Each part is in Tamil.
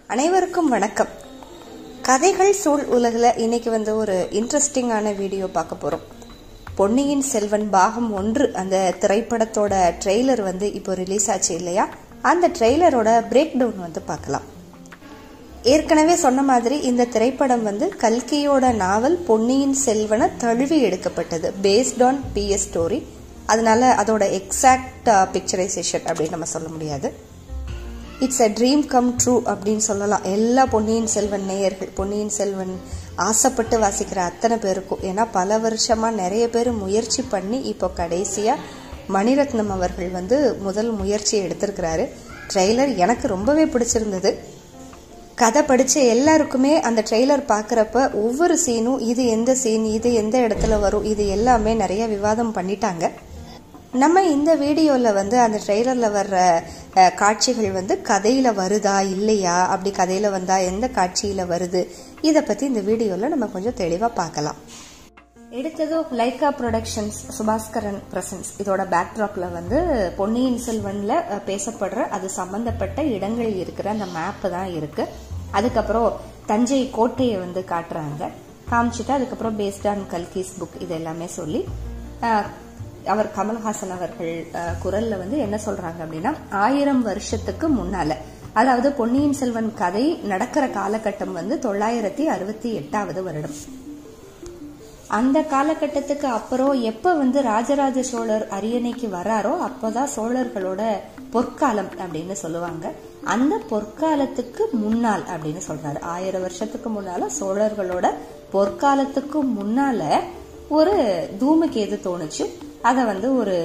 அனைவருக்கும் வணக்கம் கதைகள் சூழ் உலகில் இன்னைக்கு வந்து ஒரு இன்ட்ரெஸ்டிங்கான வீடியோ பார்க்க போகிறோம் பொன்னியின் செல்வன் பாகம் ஒன்று அந்த திரைப்படத்தோட ட்ரெய்லர் வந்து இப்போ ரிலீஸ் ஆச்சு இல்லையா அந்த ட்ரெய்லரோட பிரேக் டவுன் வந்து பார்க்கலாம் ஏற்கனவே சொன்ன மாதிரி இந்த திரைப்படம் வந்து கல்கியோட நாவல் பொன்னியின் செல்வனை தழுவி எடுக்கப்பட்டது பேஸ்ட் ஆன் பிஎஸ் ஸ்டோரி அதனால அதோட எக்ஸாக்ட் பிக்சரைசேஷன் அப்படின்னு நம்ம சொல்ல முடியாது it's a dream come true அப்படின்னு சொல்லலாம் எல்லா பொன்னியின் செல்வன் நேயர்கள் பொன்னியின் செல்வன் ஆசைப்பட்டு வாசிக்கிற அத்தனை பேருக்கும் ஏன்னா பல வருஷமா நிறைய பேர் முயற்சி பண்ணி இப்போ கடைசியா மணிரத்னம் அவர்கள் வந்து முதல் முயற்சி எடுத்திருக்கிறாரு ட்ரெய்லர் எனக்கு ரொம்பவே பிடிச்சிருந்தது கதை படிச்ச எல்லாருக்குமே அந்த ட்ரெய்லர் பார்க்குறப்ப ஒவ்வொரு சீனும் இது எந்த சீன் இது எந்த இடத்துல வரும் இது எல்லாமே நிறைய விவாதம் பண்ணிட்டாங்க நம்ம இந்த வீடியோவில் வந்து அந்த ட்ரெய்லரில் வர்ற அஹ், காட்சிகள் வந்து கதையில் வருதா இல்லையா அப்படி கதையில் வந்தால் எந்த காட்சியில் வருது இதை பற்றி இந்த வீடியோவில் நம்ம கொஞ்சம் தெளிவாக பார்க்கலாம் எடுத்ததோ லைகா ப்ரொடக்ஷன்ஸ் சுபாஸ்கரன் பிரசன்ஸ் இதோட பேக்ட்ராப்ல வந்து பொன்னியின் செல்வன்ல அஹ், பேசப்படுற அது சம்பந்தப்பட்ட இடங்கள் இருக்கிற அந்த மேப் தான் இருக்கு அதுக்கப்புறம் தஞ்சை கோட்டையை வந்து காட்டுறாங்க காமிச்சிட்டு அதுக்கப்புறம் பேஸ்ட் ஆன் கல்கிஸ் புக் இது எல்லாமே சொல்லி அஹ், அவர் கமல்ஹாசன் அவர்கள் அஹ், குரல்ல வந்து என்ன சொல்றாங்க அப்படின்னா ஆயிரம் வருஷத்துக்கு முன்னால அதாவது பொன்னியின் செல்வன் கதை நடக்கிற காலகட்டம் வந்து தொள்ளாயிரத்தி அறுபத்தி எட்டாவது வருடம் அந்த காலகட்டத்துக்கு அப்புறம் எப்ப வந்து ராஜராஜ சோழர் அரியணைக்கு வராரோ அப்பதான் சோழர்களோட பொற்காலம் அப்படின்னு சொல்லுவாங்க அந்த பொற்காலத்துக்கு முன்னால் அப்படின்னு சொல்றாரு ஆயிரம் வருஷத்துக்கு முன்னால சோழர்களோட பொற்காலத்துக்கு முன்னால ஒரு தூமகேது தோணுச்சு அத வந்து ஒரு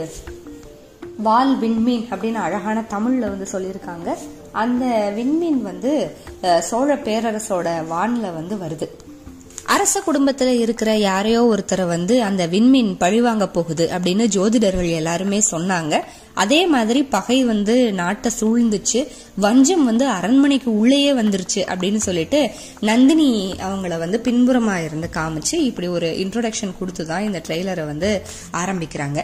வால் விண்மீன் அப்படின்னு அழகான தமிழ்ல வந்து சொல்லியிருக்காங்க அந்த விண்மீன் வந்து அஹ், சோழ பேரரசோட வான்ல வந்து வருது அரச குடும்பத்துல இருக்கிற யாரையோ ஒருத்தரை வந்து அந்த விண்மீன் பழிவாங்க போகுது அப்படின்னு ஜோதிடர்கள் எல்லாருமே சொன்னாங்க அதே மாதிரி பகை வந்து நாட்டை சூழ்ந்துச்சு வஞ்சம் வந்து அரண்மனைக்கு உள்ளேயே வந்துருச்சு அப்படின்னு சொல்லிட்டு நந்தினி அவங்கள வந்து பின்புறமா இருந்து காமிச்சு இப்படி ஒரு இன்ட்ரோடக்ஷன் கொடுத்து தான் இந்த ட்ரெய்லரை வந்து ஆரம்பிக்கிறாங்க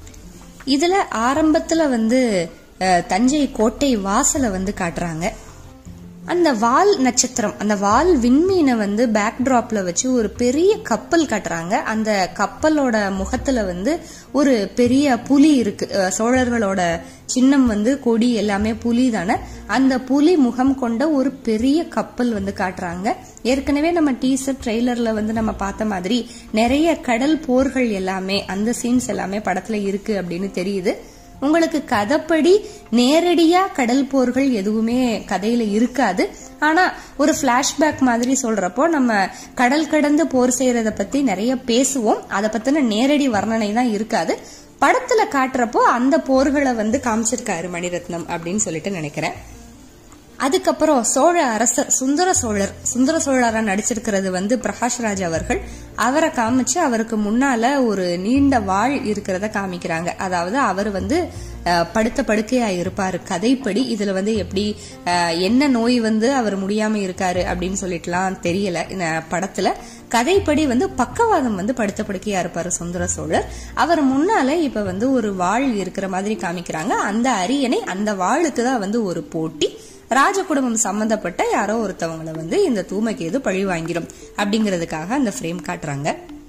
இதுல ஆரம்பத்துல வந்து அஹ், தஞ்சை கோட்டை வாசலை வந்து காட்டுறாங்க அந்த வால் நட்சத்திரம் அந்த வால் விண்மீனை வந்து பேக்ட்ராப்ல வச்சு ஒரு பெரிய கப்பல் காட்டுறாங்க அந்த கப்பலோட முகத்துல வந்து ஒரு பெரிய புலி இருக்கு அஹ், சோழர்களோட சின்னம் வந்து கொடி எல்லாமே புலி தானே அந்த புலி முகம் கொண்ட ஒரு பெரிய கப்பல் வந்து காட்டுறாங்க ஏற்கனவே நம்ம டீசர் ட்ரெய்லர்ல வந்து நம்ம பார்த்த மாதிரி நிறைய கடல் போர்கள் எல்லாமே அந்த சீன்ஸ் எல்லாமே படத்துல இருக்கு அப்படின்னு தெரியுது உங்களுக்கு கதைப்படி நேரடியா கடல் போர்கள் எதுவுமே கதையில இருக்காது ஆனா ஒரு பிளாஷ்பேக் மாதிரி சொல்றப்போ நம்ம கடல் கடந்து போர் செய்யறத பத்தி நிறைய பேசுவோம் அதை பத்தின நேரடி வர்ணனை தான் இருக்காது படத்துல காட்டுறப்போ அந்த போர்களை வந்து காமிச்சிருக்காரு மணிரத்னம் அப்படின்னு சொல்லிட்டு நினைக்கிறேன் அதுக்கப்புறம் சோழ அரசர் சுந்தர சோழர் சுந்தர சோழரா நடிச்சிருக்கிறது வந்து பிரகாஷ்ராஜ் அவர்கள் அவரை காமிச்சு அவருக்கு முன்னால ஒரு நீண்ட வாழ் இருக்கிறத காமிக்கிறாங்க அதாவது அவர் வந்து அஹ், படுத்த படுக்கையா இருப்பாரு கதைப்படி இதுல வந்து எப்படி அஹ், என்ன நோய் வந்து அவர் முடியாம இருக்காரு அப்படின்னு சொல்லிட்டுலாம் தெரியல இந்த படத்துல கதைப்படி வந்து பக்கவாதம் வந்து படுத்த படுக்கையா இருப்பாரு சுந்தர சோழர் அவர் முன்னால இப்ப வந்து ஒரு வாழ் இருக்கிற மாதிரி காமிக்கிறாங்க அந்த அரியணை அந்த வாளுக்கு தான் வந்து ஒரு போட்டி ராஜ குடும்பம் சம்பந்தப்பட்ட யாரோ ஒருத்தவங்களை வந்து இந்த தூமகேது பழி வாங்கிடும் அப்படிங்கிறதுக்காக அந்த ஃப்ரேம் காட்டுறாங்க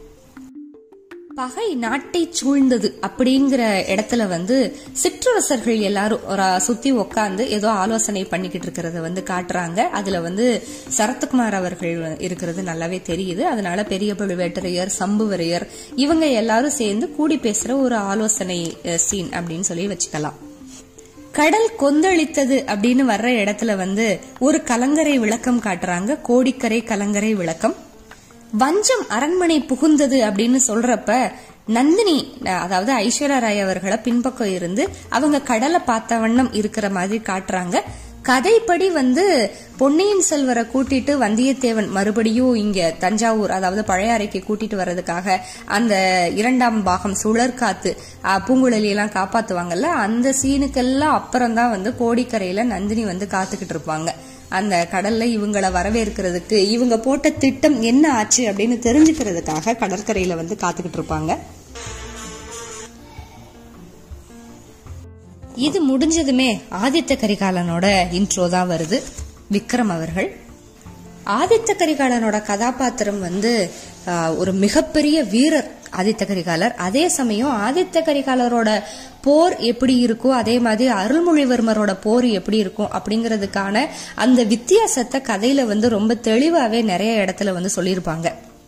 பகை நாட்டை சூழ்ந்தது அப்படிங்கிற இடத்துல வந்து சிற்றரசர்கள் எல்லாரும் ஒரு சுத்தி உக்காந்து ஏதோ ஆலோசனை பண்ணிக்கிட்டு இருக்கிறத வந்து காட்டுறாங்க அதுல வந்து சரத்குமார் அவர்கள் இருக்கிறது நல்லாவே தெரியுது அதனால பெரிய பழுவேட்டரையர் சம்புவரையர் இவங்க எல்லாரும் சேர்ந்து கூடி பேசுற ஒரு ஆலோசனை சீன் அப்படின்னு சொல்லி வச்சுக்கலாம் கடல் கொந்தளித்தது அப்படின்னு வர்ற இடத்துல வந்து ஒரு கலங்கரை விளக்கம் காட்டுறாங்க கோடிக்கரை கலங்கரை விளக்கம் வஞ்சம் அரண்மனை புகுந்தது அப்படின்னு சொல்றப்ப நந்தினி அதாவது ஐஸ்வர்யா ராய் அவர்களை பின்பக்கம் இருந்து அவங்க கடலை பார்த்த வண்ணம் இருக்கிற மாதிரி காட்டுறாங்க கதைப்படி வந்து பொன்னியின் செல்வரை கூட்டிட்டு வந்தியத்தேவன் மறுபடியும் இங்க தஞ்சாவூர் அதாவது பழையாறைக்கு கூட்டிட்டு வர்றதுக்காக அந்த இரண்டாம் பாகம் சுழற்காத்து அஹ், பூங்குழலி எல்லாம் காப்பாத்துவாங்கல்ல அந்த சீனுக்கெல்லாம் அப்புறம் தான் வந்து கோடிக்கரையில நந்தினி வந்து காத்துக்கிட்டு இருப்பாங்க அந்த கடல்ல இவங்கள வரவேற்கிறதுக்கு இவங்க போட்ட திட்டம் என்ன ஆச்சு அப்படின்னு தெரிஞ்சுக்கிறதுக்காக கடற்கரையில வந்து காத்துக்கிட்டு இருப்பாங்க இது முடிஞ்சதுமே ஆதித்த கரிகாலனோட இன்ட்ரோ தான் வருது விக்ரம் அவர்கள் ஆதித்த கரிகாலனோட கதாபாத்திரம் வந்து ஆஹ், ஒரு மிகப்பெரிய வீரர் ஆதித்த கரிகாலர் அதே சமயம் ஆதித்த கரிகாலரோட போர் எப்படி இருக்கோ அதே மாதிரி அருள்மொழிவர்மரோட போர் எப்படி இருக்கும் அப்படிங்கிறதுக்கான அந்த வித்தியாசத்தை கதையில வந்து ரொம்ப தெளிவாவே நிறைய இடத்துல வந்து சொல்லியிருப்பாங்க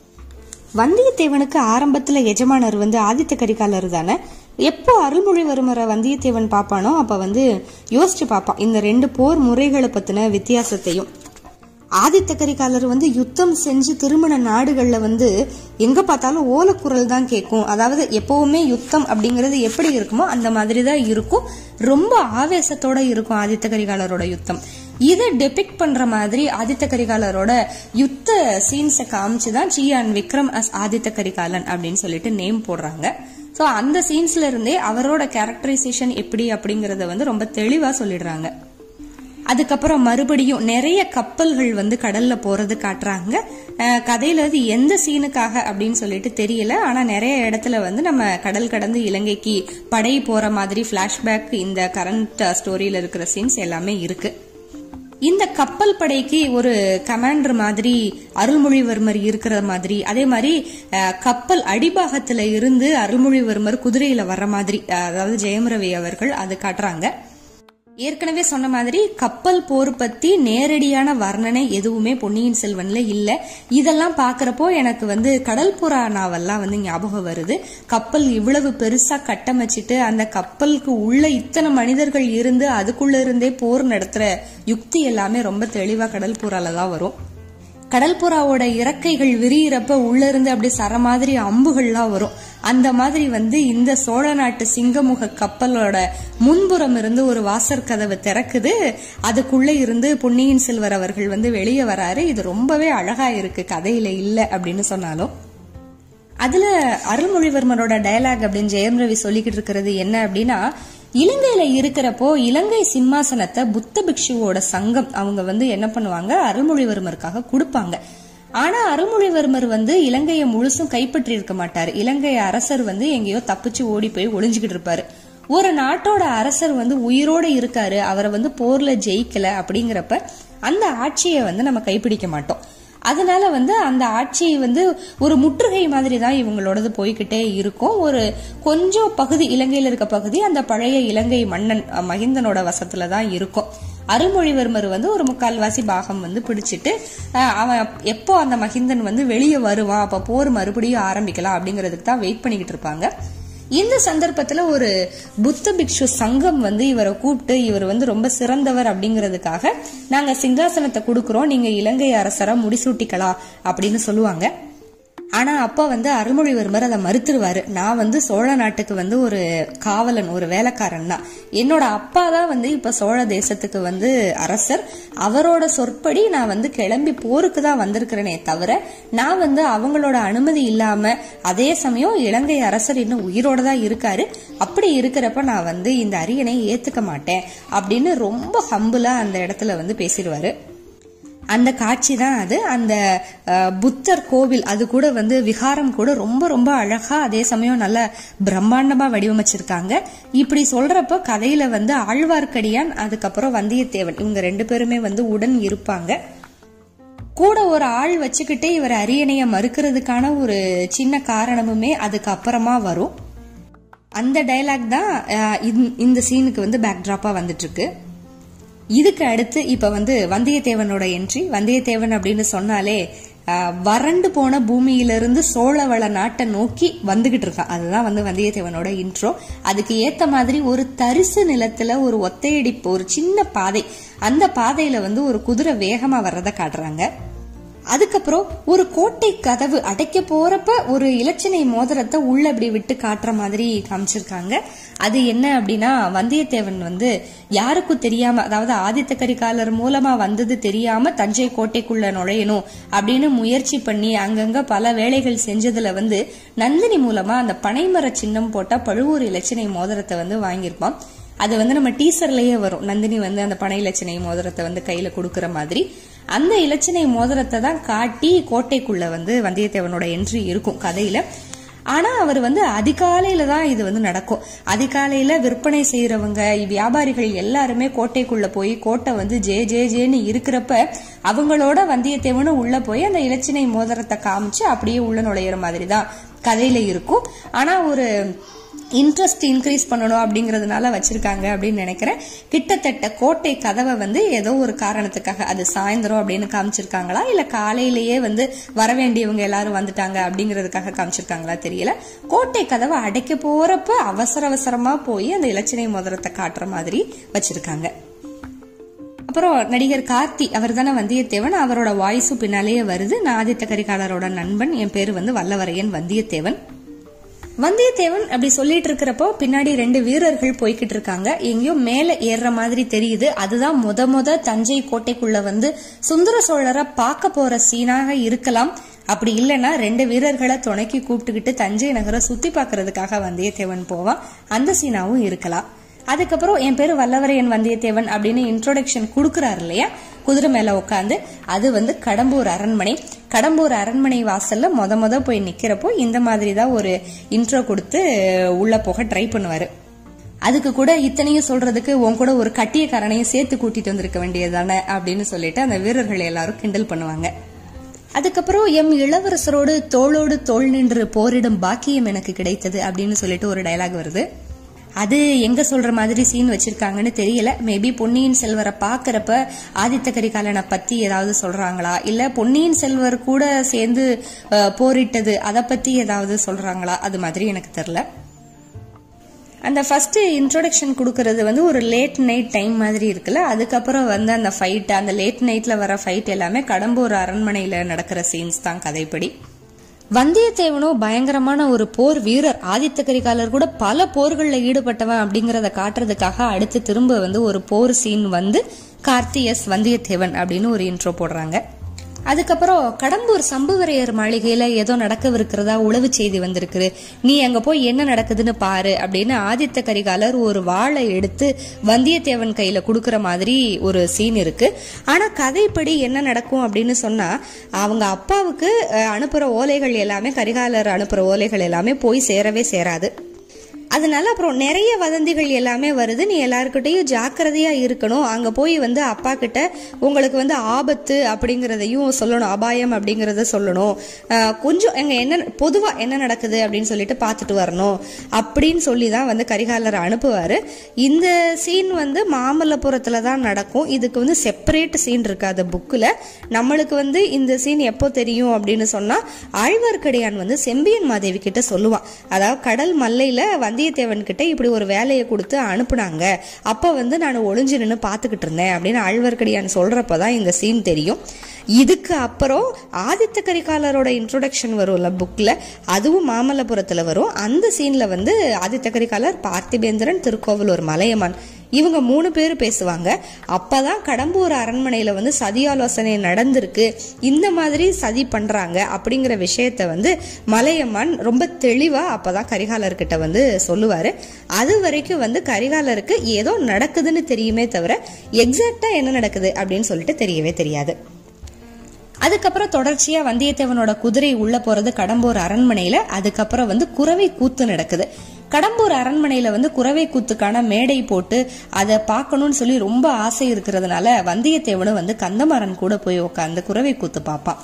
வந்தியத்தேவனுக்கு ஆரம்பத்துல எஜமானர் வந்து ஆதித்த கரிகாலர் தானே எப்போ அருள்மொழிவர்மரை வந்தியத்தேவன் பார்ப்பானோ அப்ப வந்து யோசிச்சு பார்ப்பான் இந்த ரெண்டு போர் முறைகளை பத்தின வித்தியாசத்தையும் ஆதித்த கரிகாலர் வந்து யுத்தம் செஞ்சு திருமண நாடுகள்ல வந்து எங்க பார்த்தாலும் ஓலக்குரல் தான் கேட்கும் அதாவது எப்பவுமே யுத்தம் அப்படிங்கிறது எப்படி இருக்குமோ அந்த மாதிரி தான் இருக்கும் ரொம்ப ஆவேசத்தோட இருக்கும் ஆதித்த கரிகாலரோட யுத்தம் இதை டெபிக் பண்ற மாதிரி ஆதித்த கரிகாலரோட யுத்த சீன்ஸை காமிச்சு தான் சியான் விக்ரம் அஸ் ஆதித்த கரிகாலன் அப்படின்னு சொல்லிட்டு நேம் போடுறாங்க ஸோ அந்த சீன்ஸ்ல இருந்தே அவரோட கேரக்டரைசேஷன் எப்படி அப்படிங்கறத வந்து ரொம்ப தெளிவா சொல்லிடுறாங்க அதுக்கப்புறம் மறுபடியும் நிறைய கப்பல்கள் வந்து கடல்ல போறது காட்டுறாங்க அஹ் கதையில அது எந்த சீனுக்காக அப்படின்னு சொல்லிட்டு தெரியல ஆனா நிறைய இடத்துல வந்து நம்ம கடல் கடந்து இலங்கைக்கு படை போற மாதிரி பிளாஷ்பேக் இந்த கரண்ட் ஸ்டோரியில இருக்கிற சீன்ஸ் எல்லாமே இருக்கு இந்த கப்பல் படைக்கு ஒரு கமாண்டர் மாதிரி அருள்மொழிவர்மர் இருக்கிற மாதிரி அதே மாதிரி அஹ், கப்பல் அடிபாகத்துல இருந்து அருள்மொழிவர்மர் குதிரையில வர்ற மாதிரி அஹ், அதாவது ஜெயமரவி அவர்கள் அது காட்டுறாங்க ஏற்கனவே சொன்ன மாதிரி கப்பல் போர் பத்தி நேரடியான வர்ணனை எதுவுமே பொன்னியின் செல்வன்ல இல்ல இதெல்லாம் பாக்குறப்போ எனக்கு வந்து கடல் புறா நாவல்லாம் வந்து ஞாபகம் வருது கப்பல் இவ்வளவு பெருசா கட்டமைச்சிட்டு அந்த கப்பலுக்கு உள்ள இத்தனை மனிதர்கள் இருந்து அதுக்குள்ள இருந்தே போர் நடத்துற யுக்தி எல்லாமே ரொம்ப தெளிவா கடல் புறால தான் வரும் கடல் புறாவோட இறக்கைகள் விரியிறப்ப உள்ள இருந்து அப்படி சர மாதிரி அம்புகள்லாம் வரும் அந்த மாதிரி வந்து இந்த சோழ நாட்டு சிங்கமுக கப்பலோட முன்புறம் இருந்து ஒரு வாசற் கதவு திறக்குது அதுக்குள்ள இருந்து பொன்னியின் செல்வர் அவர்கள் வந்து வெளியே வராரு இது ரொம்பவே அழகா இருக்கு கதையில இல்ல அப்படின்னு சொன்னாலும் அதுல அருள்மொழிவர்மரோட டயலாக் அப்படின்னு ஜெயம் ரவி சொல்லிக்கிட்டு இருக்கிறது என்ன அப்படின்னா இலங்கையில இருக்கிறப்போ இலங்கை சிம்மாசனத்தை புத்த பிக்ஷுவோட சங்கம் அவங்க வந்து என்ன பண்ணுவாங்க அருள்மொழிவர்மருக்காக கொடுப்பாங்க ஆனா அருள்மொழிவர்மர் வந்து இலங்கையை முழுசும் கைப்பற்றி இருக்க மாட்டாரு இலங்கை அரசர் வந்து எங்கேயோ தப்பிச்சு ஓடி போய் ஒளிஞ்சுக்கிட்டு இருப்பாரு ஒரு நாட்டோட அரசர் வந்து உயிரோட இருக்காரு அவரை வந்து போர்ல ஜெயிக்கல அப்படிங்கிறப்ப அந்த ஆட்சியை வந்து நம்ம கைப்பிடிக்க மாட்டோம் அதனால வந்து அந்த ஆட்சி வந்து ஒரு முற்றுகை மாதிரி தான் இவங்களோடது போய்கிட்டே இருக்கும் ஒரு கொஞ்சம் பகுதி இலங்கையில இருக்க பகுதி அந்த பழைய இலங்கை மன்னன் அஹ், மகிந்தனோட வசத்துல தான் இருக்கும் அருள்மொழிவர்மர் வந்து ஒரு முக்கால்வாசி பாகம் வந்து பிடிச்சிட்டு அஹ், அவன் எப்போ அந்த மகிந்தன் வந்து வெளியே வருவான் அப்ப போர் மறுபடியும் ஆரம்பிக்கலாம் அப்படிங்கிறதுக்கு தான் வெயிட் பண்ணிக்கிட்டு இருப்பாங்க இந்த சந்தர்ப்பத்துல ஒரு புத்த பிக்ஷு சங்கம் வந்து இவரை கூப்பிட்டு இவர் வந்து ரொம்ப சிறந்தவர் அப்படிங்கிறதுக்காக நாங்க சிங்காசனத்தை கொடுக்கறோம் நீங்க இலங்கை அரசரா முடிசூட்டிக்கலாம் அப்படின்னு சொல்லுவாங்க ஆனா அப்ப வந்து அருள்மொழிவர்மர் அதை மறுத்துருவாரு நான் வந்து சோழ நாட்டுக்கு வந்து ஒரு காவலன் ஒரு வேலைக்காரன் தான் என்னோட அப்பா தான் வந்து இப்ப சோழ தேசத்துக்கு வந்து அரசர் அவரோட சொற்படி நான் வந்து கிளம்பி போருக்கு தான் வந்திருக்கிறேனே தவிர நான் வந்து அவங்களோட அனுமதி இல்லாம அதே சமயம் இலங்கை அரசர் இன்னும் உயிரோட தான் இருக்காரு அப்படி இருக்கிறப்ப நான் வந்து இந்த அரியணை ஏத்துக்க மாட்டேன் அப்படின்னு ரொம்ப ஹம்புலா அந்த இடத்துல வந்து பேசிடுவாரு அந்த காட்சி தான் அது அந்த அஹ், புத்தர் கோவில் அது கூட வந்து விகாரம் கூட ரொம்ப ரொம்ப அழகா அதே சமயம் நல்ல பிரம்மாண்டமா வடிவமைச்சிருக்காங்க இப்படி சொல்றப்ப கதையில வந்து ஆழ்வார்க்கடியான் அதுக்கப்புறம் வந்தியத்தேவன் இவங்க ரெண்டு பேருமே வந்து உடன் இருப்பாங்க கூட ஒரு ஆள் வச்சுக்கிட்டே இவர் அரியணைய மறுக்கிறதுக்கான ஒரு சின்ன காரணமுமே அதுக்கு அப்புறமா வரும் அந்த டயலாக் தான் அஹ், இந்த- இந்த சீனுக்கு வந்து பேக்ட்ராப்பா வந்துட்டு இருக்கு இதுக்கு அடுத்து இப்ப வந்து வந்தியத்தேவனோட என்ட்ரி வந்தியத்தேவன் அப்படின்னு சொன்னாலே ஆஹ், வறண்டு போன பூமியிலிருந்து சோழவள நாட்டை நோக்கி வந்துகிட்டு இருக்கான் அதுதான் வந்து வந்தியத்தேவனோட இன்ட்ரோ அதுக்கு ஏத்த மாதிரி ஒரு தரிசு நிலத்துல ஒரு ஒத்தையடி ஒரு சின்ன பாதை அந்த பாதையில வந்து ஒரு குதிரை வேகமா வர்றத காட்டுறாங்க அதுக்கப்புறம் ஒரு கோட்டை கதவு அடைக்க போறப்ப ஒரு இலச்சினை மோதிரத்தை உள்ள இப்படி விட்டு காட்டுற மாதிரி காமிச்சிருக்காங்க அது என்ன அப்படின்னா வந்தியத்தேவன் வந்து யாருக்கும் தெரியாம அதாவது ஆதித்த கரிகாலர் மூலமா வந்தது தெரியாம தஞ்சை கோட்டைக்குள்ள நுழையணும் அப்படின்னு முயற்சி பண்ணி அங்கங்க பல வேலைகள் செஞ்சதுல வந்து நந்தினி மூலமா அந்த பனைமர சின்னம் போட்ட பழுவூர் இலச்சினை மோதிரத்தை வந்து வாங்கியிருப்பான் அது வந்து நம்ம டீசர்லயே வரும் நந்தினி வந்து அந்த பனை இலச்சினை மோதிரத்தை வந்து கையில கொடுக்கற மாதிரி அந்த இலச்சினை மோதிரத்தை தான் காட்டி கோட்டைக்குள்ள வந்து வந்தியத்தேவனோட என்ட்ரி இருக்கும் கதையில ஆனா அவர் வந்து அதிகாலையில தான் இது வந்து நடக்கும் அதிகாலையில விற்பனை செய்யறவங்க வியாபாரிகள் எல்லாருமே கோட்டைக்குள்ள போய் கோட்டை வந்து ஜே ஜே ஜேன்னு இருக்கிறப்ப அவங்களோட வந்தியத்தேவனும் உள்ள போய் அந்த இலச்சினை மோதிரத்தை காமிச்சு அப்படியே உள்ள நுழையிற மாதிரி தான் கதையில இருக்கும் ஆனா ஒரு இன்ட்ரெஸ்ட் இன்க்ரீஸ் பண்ணணும் அப்படிங்கறதுனால வச்சிருக்காங்க அப்படின்னு நினைக்கிறேன் கிட்டத்தட்ட கோட்டை கதவை வந்து ஏதோ ஒரு காரணத்துக்காக அது சாயந்தரம் அப்படின்னு காமிச்சிருக்காங்களா இல்ல காலையிலேயே வந்து வர வேண்டியவங்க எல்லாரும் வந்துட்டாங்க அப்படிங்கறதுக்காக காமிச்சிருக்காங்களா தெரியல கோட்டை கதவை அடைக்க போறப்ப அவசர அவசரமா போய் அந்த இலச்சினை மோதிரத்தை காட்டுற மாதிரி வச்சிருக்காங்க அப்புறம் நடிகர் கார்த்தி அவர் தானே வந்தியத்தேவன் அவரோட வாய்ஸும் பின்னாலேயே வருது நான் ஆதித்த கரிகாலரோட நண்பன் என் பேரு வந்து வல்லவரையன் வந்தியத்தேவன் வந்தியத்தேவன் அப்படி சொல்லிட்டு இருக்கிறப்போ பின்னாடி ரெண்டு வீரர்கள் போய்கிட்டு இருக்காங்க எங்கேயோ மேல ஏறுற மாதிரி தெரியுது அதுதான் முத முத தஞ்சை கோட்டைக்குள்ள வந்து சுந்தர சோழரை பார்க்க போற சீனாக இருக்கலாம் அப்படி இல்லைன்னா ரெண்டு வீரர்களை துணைக்கி கூப்பிட்டுக்கிட்டு தஞ்சை நகரை சுத்தி பார்க்கறதுக்காக வந்தியத்தேவன் போவான் அந்த சீனாவும் இருக்கலாம் அதுக்கப்புறம் என் பேரு வல்லவரையன் வந்தியத்தேவன் அப்படின்னு இன்ட்ரோடக்ஷன் கொடுக்கறாரு இல்லையா குதிரை மேல உட்காந்து அது வந்து கடம்பூர் அரண்மனை கடம்பூர் அரண்மனை வாசல்ல மொத மொத போய் நிக்கிறப்போ இந்த மாதிரி தான் ஒரு இன்ட்ரோ கொடுத்து உள்ள போக ட்ரை பண்ணுவாரு அதுக்கு கூட இத்தனையும் சொல்றதுக்கு உன் கூட ஒரு கட்டியக்காரனையும் சேர்த்து கூட்டிட்டு வந்திருக்க வேண்டியதானே அப்படின்னு சொல்லிட்டு அந்த வீரர்கள் எல்லாரும் கிண்டல் பண்ணுவாங்க அதுக்கப்புறம் எம் இளவரசரோடு தோளோடு தோள் நின்று போரிடும் பாக்கியம் எனக்கு கிடைத்தது அப்படின்னு சொல்லிட்டு ஒரு டயலாக் வருது அது எங்க சொல்ற மாதிரி சீன் வச்சிருக்காங்கன்னு தெரியல மேபி பொன்னியின் செல்வரை பாக்குறப்ப ஆதித்த கரிகாலனை பத்தி ஏதாவது சொல்றாங்களா இல்ல பொன்னியின் செல்வர் கூட சேர்ந்து அஹ், போரிட்டது அதை பத்தி ஏதாவது சொல்றாங்களா அது மாதிரி எனக்கு தெரியல அந்த ஃபர்ஸ்ட் இன்ட்ரோடக்ஷன் கொடுக்கறது வந்து ஒரு லேட் நைட் டைம் மாதிரி இருக்குல்ல அதுக்கப்புறம் வந்து அந்த ஃபைட் அந்த லேட் நைட்ல வர ஃபைட் எல்லாமே கடம்பூர் அரண்மனையில நடக்கிற சீன்ஸ் தான் கதைப்படி வந்தியத்தேவனோ பயங்கரமான ஒரு போர் வீரர் ஆதித்த கரிகாலர் கூட பல போர்களில் ஈடுபட்டவன் அப்படிங்கறத காட்டுறதுக்காக அடுத்து திரும்ப வந்து ஒரு போர் சீன் வந்து கார்த்தி எஸ் வந்தியத்தேவன் அப்படின்னு ஒரு இன்ட்ரோ போடுறாங்க அதுக்கப்புறம் கடம்பூர் சம்புவரையர் மாளிகையில ஏதோ நடக்கவிருக்கிறதா உளவு செய்தி வந்திருக்கு நீ அங்க போய் என்ன நடக்குதுன்னு பாரு அப்படின்னு ஆதித்த கரிகாலர் ஒரு வாளை எடுத்து வந்தியத்தேவன் கையில கொடுக்கற மாதிரி ஒரு சீன் இருக்கு ஆனா கதைப்படி என்ன நடக்கும் அப்படின்னு சொன்னா அவங்க அப்பாவுக்கு அஹ், அனுப்புற ஓலைகள் எல்லாமே கரிகாலர் அனுப்புற ஓலைகள் எல்லாமே போய் சேரவே சேராது அதனால அப்புறம் நிறைய வதந்திகள் எல்லாமே வருது நீ எல்லாருக்கிட்டையும் ஜாக்கிரதையா இருக்கணும் அங்க போய் வந்து அப்பா கிட்ட உங்களுக்கு வந்து ஆபத்து அப்படிங்கறதையும் சொல்லணும் அபாயம் அப்படிங்கறத சொல்லணும் ஆஹ் கொஞ்சம் எங்க என்ன பொதுவா என்ன நடக்குது அப்படின்னு சொல்லிட்டு பார்த்துட்டு வரணும் அப்படின்னு சொல்லி தான் வந்து கரிகாலர் அனுப்புவாரு இந்த சீன் வந்து மாமல்லபுரத்துல தான் நடக்கும் இதுக்கு வந்து செப்பரேட் சீன் இருக்காது புக்கில் நம்மளுக்கு வந்து இந்த சீன் எப்போ தெரியும் அப்படின்னு சொன்னா ஆழ்வார்க்கடியான் வந்து செம்பியன் மாதேவி கிட்ட சொல்லுவான் அதாவது கடல் மல்லையில வந்தியத்தேவன் கிட்ட இப்படி ஒரு வேலையை கொடுத்து அனுப்புனாங்க அப்ப வந்து நான் ஒளிஞ்சு நின்று பார்த்துக்கிட்டு இருந்தேன் அப்படின்னு ஆழ்வார்க்கடியான் சொல்றப்பதான் இந்த சீன் தெரியும் இதுக்கு அப்புறம் ஆதித்த கரிகாலரோட இன்ட்ரோடக்ஷன் வரும்ல புக்ல அதுவும் மாமல்லபுரத்துல வரும் அந்த சீன்ல வந்து ஆதித்த கரிகாலர் பார்த்திபேந்திரன் திருக்கோவிலூர் மலையமான் இவங்க மூணு பேர் பேசுவாங்க அப்பதான் கடம்பூர் அரண்மனையில வந்து சதி ஆலோசனை நடந்திருக்கு இந்த மாதிரி சதி பண்றாங்க அப்படிங்கிற விஷயத்த வந்து மலையமான் ரொம்ப தெளிவா அப்பதான் கரிகாலர்கிட்ட வந்து சொல்லுவாரு அது வரைக்கும் வந்து கரிகாலருக்கு ஏதோ நடக்குதுன்னு தெரியுமே தவிர எக்ஸாக்டா என்ன நடக்குது அப்படின்னு சொல்லிட்டு தெரியவே தெரியாது அதுக்கப்புறம் தொடர்ச்சியா வந்தியத்தேவனோட குதிரை உள்ள போறது கடம்பூர் அரண்மனையில அதுக்கப்புறம் வந்து குறவை கூத்து நடக்குது கடம்பூர் அரண்மனையில வந்து குறவை கூத்துக்கான மேடை போட்டு அதை பார்க்கணும்னு சொல்லி ரொம்ப ஆசை இருக்கிறதுனால வந்தியத்தேவனும் வந்து கந்தமாறன் கூட போய் உட்காந்து குறவை கூத்து பார்ப்பான்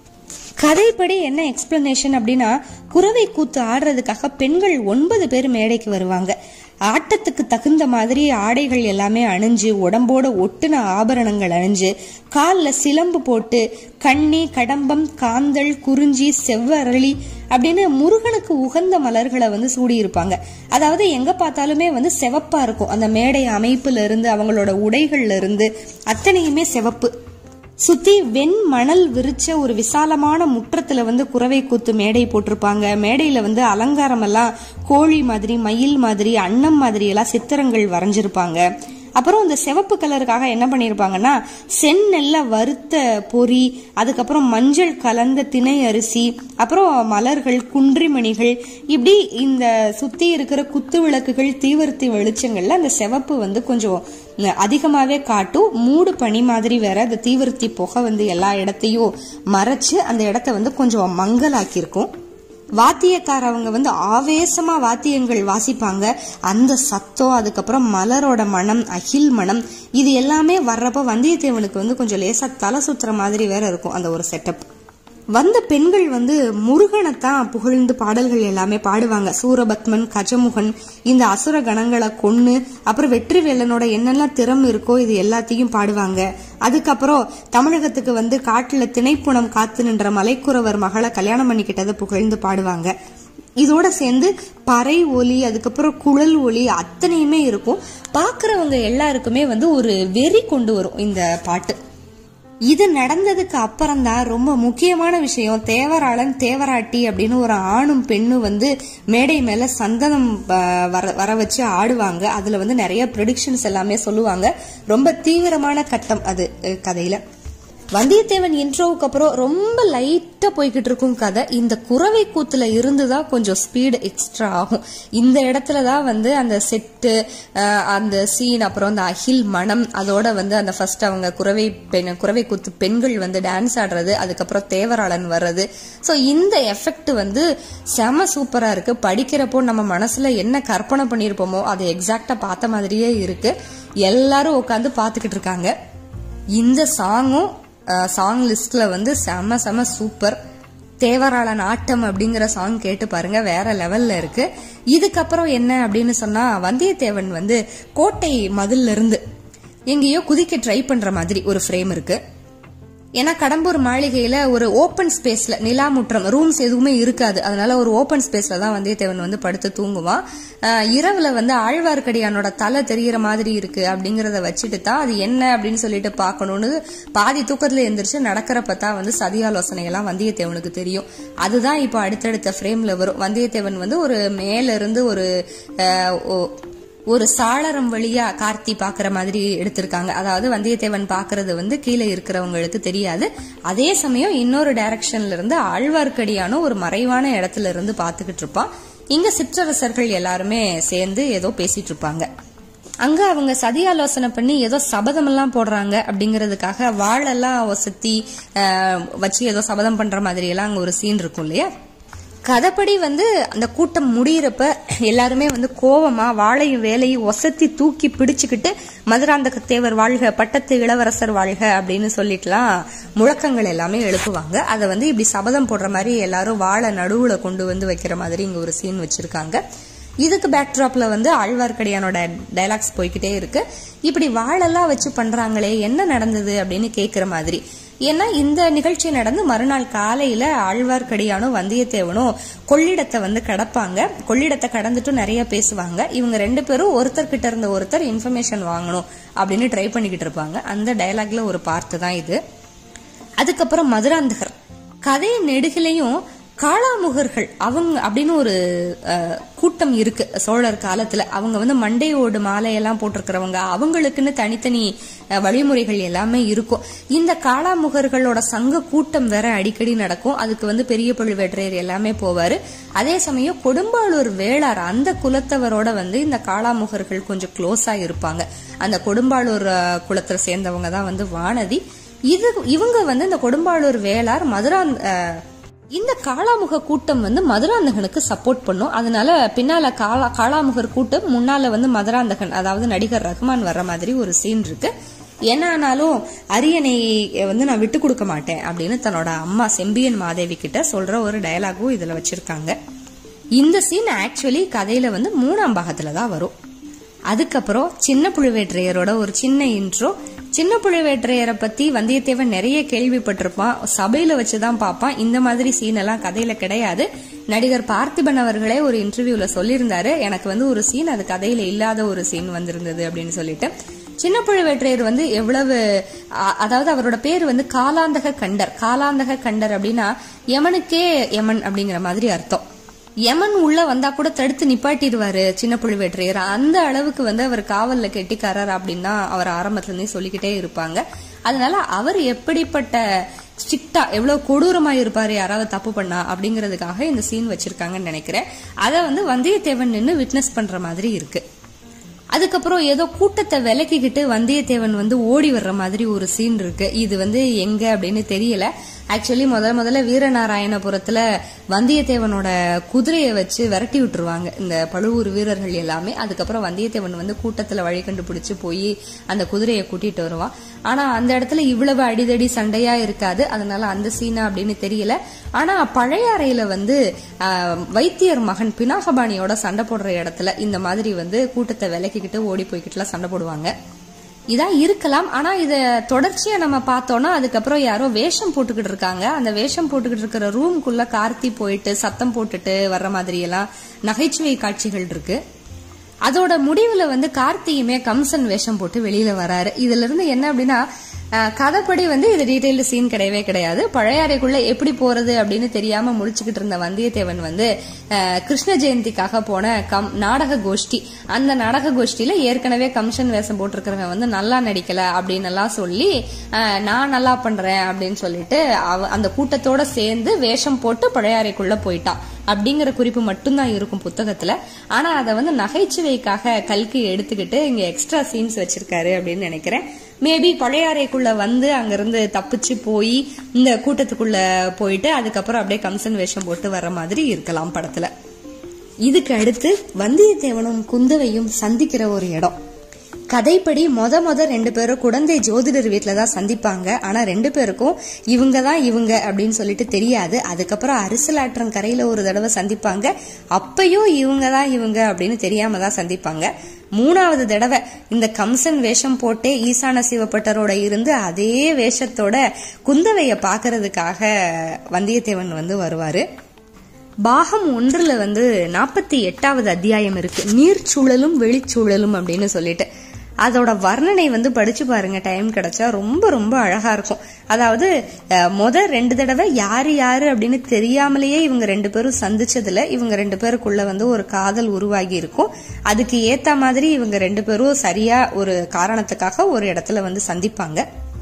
கதைப்படி என்ன எக்ஸ்பிளனேஷன் அப்படின்னா குறவை கூத்து ஆடுறதுக்காக பெண்கள் ஒன்பது பேர் மேடைக்கு வருவாங்க ஆட்டத்துக்கு தகுந்த மாதிரி ஆடைகள் எல்லாமே அணிஞ்சு உடம்போட ஒட்டுன ஆபரணங்கள் அணிஞ்சு காலில் சிலம்பு போட்டு கண்ணி கடம்பம் காந்தல் குறிஞ்சி செவ்வரளி அப்படின்னு முருகனுக்கு உகந்த மலர்களை வந்து சூடியிருப்பாங்க அதாவது எங்க பார்த்தாலுமே வந்து செவப்பா இருக்கும் அந்த மேடை அமைப்புல இருந்து அவங்களோட உடைகள்ல இருந்து அத்தனையுமே செவப்பு சுத்தி வெண் மணல் விரிச்ச ஒரு விசாலமான முற்றத்துல வந்து குறவை கூத்து மேடை போட்டிருப்பாங்க மேடையில வந்து அலங்காரம் எல்லாம் கோழி மாதிரி மயில் மாதிரி அன்னம் மாதிரி எல்லாம் சித்திரங்கள் வரைஞ்சிருப்பாங்க அப்புறம் இந்த சிவப்பு கலருக்காக என்ன பண்ணியிருப்பாங்கன்னா செந்நெல்ல வறுத்த பொரி அதுக்கப்புறம் மஞ்சள் கலந்த திணை அரிசி அப்புறம் மலர்கள் குன்றிமணிகள் இப்படி இந்த சுத்தி இருக்கிற குத்து விளக்குகள் தீவர்த்தி வெளிச்சங்கள்ல அந்த சிவப்பு வந்து கொஞ்சம் அதிகமாவே காட்டும் மூடு பனி மாதிரி வேற அந்த தீவிரத்தி புகை வந்து எல்லா இடத்தையும் மறைச்சு அந்த இடத்த வந்து கொஞ்சம் மங்கலாக்கியிருக்கும் வாத்தியக்காரவங்க வந்து ஆவேசமா வாத்தியங்கள் வாசிப்பாங்க அந்த சத்தம் அதுக்கப்புறம் மலரோட மனம் அகில் மனம் இது எல்லாமே வர்றப்ப வந்தியத்தேவனுக்கு வந்து கொஞ்சம் லேசா தலை சுத்துற மாதிரி வேற இருக்கும் அந்த ஒரு செட்டப் வந்த பெண்கள் வந்து முருகனைத்தான் புகழ்ந்து பாடல்கள் எல்லாமே பாடுவாங்க சூரபத்மன் கஜமுகன் இந்த அசுர கணங்களை கொன்னு அப்புறம் வெற்றிவேலனோட என்னெல்லாம் திறம் இருக்கோ இது எல்லாத்தையும் பாடுவாங்க அதுக்கப்புறம் தமிழகத்துக்கு வந்து காட்டுல திணைப்புணம் காத்து நின்ற மலைக்குறவர் மகளை கல்யாணம் பண்ணிக்கிட்டதை புகழ்ந்து பாடுவாங்க இதோட சேர்ந்து பறை ஒலி அதுக்கப்புறம் குழல் ஒலி அத்தனையுமே இருக்கும் பாக்குறவங்க எல்லாருக்குமே வந்து ஒரு வெறி கொண்டு வரும் இந்த பாட்டு இது நடந்ததுக்கு அப்புறம் தான் ரொம்ப முக்கியமான விஷயம் தேவராளன் தேவராட்டி அப்படின்னு ஒரு ஆணும் பெண்ணும் வந்து மேடை மேல சந்தனம் அஹ், வர வர வச்சு ஆடுவாங்க அதுல வந்து நிறைய ப்ரொடிக்ஷன்ஸ் எல்லாமே சொல்லுவாங்க ரொம்ப தீவிரமான கட்டம் அது அஹ், கதையில வந்தியத்தேவன் இன்ட்ரோவுக்கு அப்புறம் ரொம்ப லைட்டா போய்கிட்டு இருக்கும் கதை இந்த குறவை கூத்துல இருந்து தான் கொஞ்சம் ஸ்பீடு எக்ஸ்ட்ரா ஆகும் இந்த இடத்துல தான் வந்து அந்த செட்டு அந்த சீன் அப்புறம் அந்த அகில் மனம் அதோட வந்து அந்த ஃபர்ஸ்ட் அவங்க குறவை பெண் குறவை கூத்து பெண்கள் வந்து டான்ஸ் ஆடுறது அதுக்கப்புறம் தேவராளன் வர்றது ஸோ இந்த எஃபெக்ட் வந்து செம சூப்பரா இருக்கு படிக்கிறப்போ நம்ம மனசுல என்ன கற்பனை பண்ணியிருப்போமோ அதை எக்ஸாக்டா பார்த்த மாதிரியே இருக்கு எல்லாரும் உட்காந்து பார்த்துக்கிட்டு இருக்காங்க இந்த சாங்கும் சாங் லிஸ்ட்ல வந்து செம செம சூப்பர் தேவராளன் ஆட்டம் அப்படிங்கிற சாங் கேட்டு பாருங்க வேற லெவல்ல இருக்கு இதுக்கப்புறம் என்ன அப்படின்னு சொன்னா வந்தியத்தேவன் வந்து கோட்டை மதில்ல இருந்து எங்கேயோ குதிக்க ட்ரை பண்ற மாதிரி ஒரு ஃப்ரேம் இருக்கு ஏன்னா கடம்பூர் மாளிகையில ஒரு ஓப்பன் ஸ்பேஸ்ல நிலாமுற்றம் ரூம்ஸ் எதுவுமே இருக்காது அதனால ஒரு ஓப்பன் ஸ்பேஸ்ல தான் வந்தியத்தேவன் வந்து படுத்து தூங்குவான் ஆஹ் இரவுல வந்து ஆழ்வார்க்கடியானோட தலை தெரியற மாதிரி இருக்கு அப்படிங்கறத வச்சுட்டு தான் அது என்ன அப்படின்னு சொல்லிட்டு பார்க்கணும்னு பாதி தூக்கத்துல எந்திரிச்சு நடக்கிறப்ப தான் வந்து சதியாலோசனை எல்லாம் வந்தியத்தேவனுக்கு தெரியும் அதுதான் இப்போ அடுத்தடுத்த ஃப்ரேம்ல வரும் வந்தியத்தேவன் வந்து ஒரு மேல இருந்து ஒரு ஆஹ், ஒ- ஒரு சாளரம் வழியா கார்த்தி பாக்குற மாதிரி எடுத்திருக்காங்க அதாவது வந்தியத்தேவன் பாக்குறது வந்து கீழே இருக்கிறவங்களுக்கு தெரியாது அதே சமயம் இன்னொரு டைரக்ஷன்ல இருந்து ஆழ்வார்க்கடியான ஒரு மறைவான இடத்துல இருந்து பாத்துக்கிட்டு இருப்பான் இங்க சிற்றரசர்கள் எல்லாருமே சேர்ந்து ஏதோ பேசிட்டு இருப்பாங்க அங்க அவங்க சதி ஆலோசனை பண்ணி ஏதோ சபதம் எல்லாம் போடுறாங்க அப்படிங்கறதுக்காக வாழெல்லாம் ஒசத்தி ஆஹ், வச்சு ஏதோ சபதம் பண்ற மாதிரி எல்லாம் அங்க ஒரு சீன் இருக்கும் இல்லையா கதைப்படி வந்து அந்த கூட்டம் முடியிறப்ப எல்லாருமே வந்து கோவமா வாழையும் வேலையும் ஒசத்தி தூக்கி பிடிச்சுக்கிட்டு மதுராந்தக தேவர் வாழ்க பட்டத்து இளவரசர் வாழ்க அப்படின்னு சொல்லிட்டுலாம் முழக்கங்கள் எல்லாமே எழுப்புவாங்க அதை வந்து இப்படி சபதம் போடுற மாதிரி எல்லாரும் வாழை நடுவுல கொண்டு வந்து வைக்கிற மாதிரி இங்க ஒரு சீன் வச்சிருக்காங்க இதுக்கு பேக்ட்ராப்ல வந்து ஆழ்வார்க்கடியானோட டைலாக்ஸ் போய்கிட்டே இருக்கு இப்படி வாழெல்லாம் வச்சு பண்றாங்களே என்ன நடந்தது அப்படின்னு கேக்குற மாதிரி ஏன்னா இந்த நிகழ்ச்சி நடந்து மறுநாள் காலையில ஆழ்வார்க்கடியானும் வந்தியத்தேவனும் கொள்ளிடத்தை வந்து கடப்பாங்க கொள்ளிடத்தை கடந்துட்டு நிறைய பேசுவாங்க இவங்க ரெண்டு பேரும் ஒருத்தர் கிட்ட இருந்த ஒருத்தர் இன்ஃபர்மேஷன் வாங்கணும் அப்படின்னு ட்ரை பண்ணிக்கிட்டு இருப்பாங்க அந்த டயலாக்ல ஒரு பார்ட்டு தான் இது அதுக்கப்புறம் மதுராந்தகர் கதை நெடுகிலையும் காளாமுகர்கள் அவங்க அப்படின்னு ஒரு அஹ், கூட்டம் இருக்கு சோழர் காலத்துல அவங்க வந்து மண்டையோடு மாலையெல்லாம் போட்டிருக்கிறவங்க அவங்களுக்குன்னு தனித்தனி அஹ், வழிமுறைகள் எல்லாமே இருக்கும் இந்த காளாமுகர்களோட சங்க கூட்டம் வேற அடிக்கடி நடக்கும் அதுக்கு வந்து பெரிய பழுவேற்றையர் எல்லாமே போவாரு அதே சமயம் கொடும்பாளூர் வேளார் அந்த குலத்தவரோட வந்து இந்த காளாமுகர்கள் கொஞ்சம் க்ளோஸா இருப்பாங்க அந்த கொடும்பாளூர் அஹ், குலத்தை சேர்ந்தவங்க தான் வந்து வானதி இது இவங்க வந்து இந்த கொடும்பாளூர் வேளார் மதுரா அஹ், இந்த காளாமுக கூட்டம் வந்து மதுராந்தகனுக்கு சப்போர்ட் பண்ணும் அதனால பின்னால காளா காளாமுகர் கூட்டம் முன்னால வந்து மதுராந்தகன் அதாவது நடிகர் ரஹ்மான் வர்ற மாதிரி ஒரு சீன் இருக்கு என்ன ஆனாலும் அரியணை வந்து நான் விட்டு கொடுக்க மாட்டேன் அப்படின்னு தன்னோட அம்மா செம்பியன் மாதேவி கிட்ட சொல்ற ஒரு டயலாகும் இதுல வச்சிருக்காங்க இந்த சீன் ஆக்சுவலி கதையில வந்து மூணாம் பாகத்துல தான் வரும் அதுக்கப்புறம் சின்ன புழுவேற்றையரோட ஒரு சின்ன இன்ட்ரோ சின்ன புழுவேற்றையரை பத்தி வந்தியத்தேவன் நிறைய கேள்விப்பட்டிருப்பான் சபையில வச்சுதான் பார்ப்பான் இந்த மாதிரி சீன் எல்லாம் கதையில கிடையாது நடிகர் பார்த்திபன் அவர்களே ஒரு இன்டர்வியூல சொல்லியிருந்தாரு எனக்கு வந்து ஒரு சீன் அது கதையில இல்லாத ஒரு சீன் வந்திருந்தது அப்படின்னு சொல்லிட்டு சின்ன பழுவேற்றையர் வந்து எவ்வளவு அ- அதாவது அவரோட பேர் வந்து காலாந்தக கண்டர் காலாந்தக கண்டர் அப்படின்னா யமனுக்கே யமன் அப்படிங்கிற மாதிரி அர்த்தம் யமன் உள்ள வந்தா கூட தடுத்து நிப்பாட்டிடுவாரு சின்ன பழுவேற்றையர் அந்த அளவுக்கு வந்து அவர் காவல்ல கெட்டிக்காரர் அப்படின்னா அவர் ஆரம்பத்துல இருந்தே சொல்லிக்கிட்டே இருப்பாங்க அதனால அவர் எப்படிப்பட்ட ஸ்ட்ரிக்டா எவ்வளவு கொடூரமா இருப்பாரு யாராவது தப்பு பண்ணா அப்படிங்கறதுக்காக இந்த சீன் வச்சிருக்காங்கன்னு நினைக்கிறேன் அதை வந்து வந்தியத்தேவன் நின்னு விட்னஸ் பண்ற மாதிரி இருக்கு அதுக்கப்புறம் ஏதோ கூட்டத்தை விலக்கிக்கிட்டு வந்தியத்தேவன் வந்து ஓடி வர்ற மாதிரி ஒரு சீன் இருக்கு இது வந்து எங்க அப்படின்னு தெரியல ஆக்சுவலி முதல் முதல்ல வீரநாராயணபுரத்துல வந்தியத்தேவனோட குதிரையை வச்சு விரட்டி விட்டுருவாங்க இந்த பழுவூர் வீரர்கள் எல்லாமே அதுக்கப்புறம் வந்தியத்தேவன் வந்து கூட்டத்துல வழி கண்டுபிடிச்சு போய் அந்த குதிரையை கூட்டிட்டு வருவான் ஆனா அந்த இடத்துல இவ்வளவு அடிதடி சண்டையா இருக்காது அதனால அந்த சீனா அப்படின்னு தெரியல ஆனா பழைய அறையில வந்து ஆஹ், வைத்தியர் மகன் பினாகபாணியோட சண்டை போடுற இடத்துல இந்த மாதிரி வந்து கூட்டத்தை விலக்கிக்கிட்டு ஓடி போய்கிட்டுலாம் சண்டை போடுவாங்க இதான் இருக்கலாம் ஆனா இத தொடர்ச்சியா நம்ம பார்த்தோம்னா அதுக்கப்புறம் யாரோ வேஷம் போட்டுக்கிட்டு இருக்காங்க அந்த வேஷம் போட்டுக்கிட்டு இருக்கிற ரூம்குள்ள கார்த்தி போயிட்டு சத்தம் போட்டுட்டு வர்ற மாதிரி எல்லாம் நகைச்சுவை காட்சிகள் இருக்கு அதோட முடிவுல வந்து கார்த்தியுமே கம்சன் வேஷம் போட்டு வெளியில வராரு இதுல இருந்து என்ன அப்படின்னா அஹ், கதைப்படி வந்து இது டீடைல்டு சீன் கிடையவே கிடையாது பழைய அறைக்குள்ள எப்படி போறது அப்படின்னு தெரியாம முடிச்சுக்கிட்டு இருந்த வந்தியத்தேவன் வந்து அஹ், கிருஷ்ண ஜெயந்திக்காக போன கம் நாடக கோஷ்டி அந்த நாடக கோஷ்டியில ஏற்கனவே கம்சன் வேஷம் போட்டிருக்கிறவன் வந்து நல்லா நடிக்கல அப்படின்னு எல்லாம் சொல்லி அஹ், நான் நல்லா பண்றேன் அப்படின்னு சொல்லிட்டு அவ அந்த கூட்டத்தோட சேர்ந்து வேஷம் போட்டு பழைய அறைக்குள்ள போயிட்டான் அப்படிங்கிற குறிப்பு மட்டும்தான் இருக்கும் புத்தகத்துல ஆனா அதை வந்து நகைச்சுவைக்காக கல்கி எடுத்துக்கிட்டு இங்க எக்ஸ்ட்ரா சீன்ஸ் வச்சிருக்காரு அப்படின்னு நினைக்கிறேன் மேபி பழையாறைக்குள்ள வந்து அங்கிருந்து தப்பிச்சு போய் இந்த கூட்டத்துக்குள்ள போயிட்டு அதுக்கப்புறம் அப்படியே கம்சன் வேஷம் போட்டு வர்ற மாதிரி இருக்கலாம் படத்துல இதுக்கு அடுத்து வந்தியத்தேவனும் குந்தவையும் சந்திக்கிற ஒரு இடம் கதைப்படி மொத மொத ரெண்டு பேரும் குழந்தை ஜோதிடர் வீட்டில தான் சந்திப்பாங்க ஆனா ரெண்டு பேருக்கும் இவங்க தான் இவங்க அப்படின்னு சொல்லிட்டு தெரியாது அதுக்கப்புறம் அரசலாற்றன் கரையில ஒரு தடவை சந்திப்பாங்க அப்பயும் இவங்க தான் இவங்க அப்படின்னு தெரியாம தான் சந்திப்பாங்க மூணாவது தடவை இந்த கம்சன் வேஷம் போட்டே ஈசான சிவப்பட்டரோட இருந்து அதே வேஷத்தோட குந்தவைய பாக்குறதுக்காக வந்தியத்தேவன் வந்து வருவாரு பாகம் ஒன்றுல வந்து நாற்பத்தி எட்டாவது அத்தியாயம் இருக்கு நீர்ச்சூழலும் வெளிச்சூழலும் அப்படின்னு சொல்லிட்டு அதோட வர்ணனை வந்து படிச்சு பாருங்க டைம் கிடைச்சா ரொம்ப ரொம்ப அழகா இருக்கும் அதாவது அஹ், முத ரெண்டு தடவை யாரு யாரு அப்படின்னு தெரியாமலேயே இவங்க ரெண்டு பேரும் சந்திச்சதுல இவங்க ரெண்டு பேருக்குள்ள வந்து ஒரு காதல் உருவாகி இருக்கும் அதுக்கு ஏத்த மாதிரி இவங்க ரெண்டு பேரும் சரியா ஒரு காரணத்துக்காக ஒரு இடத்துல வந்து சந்திப்பாங்க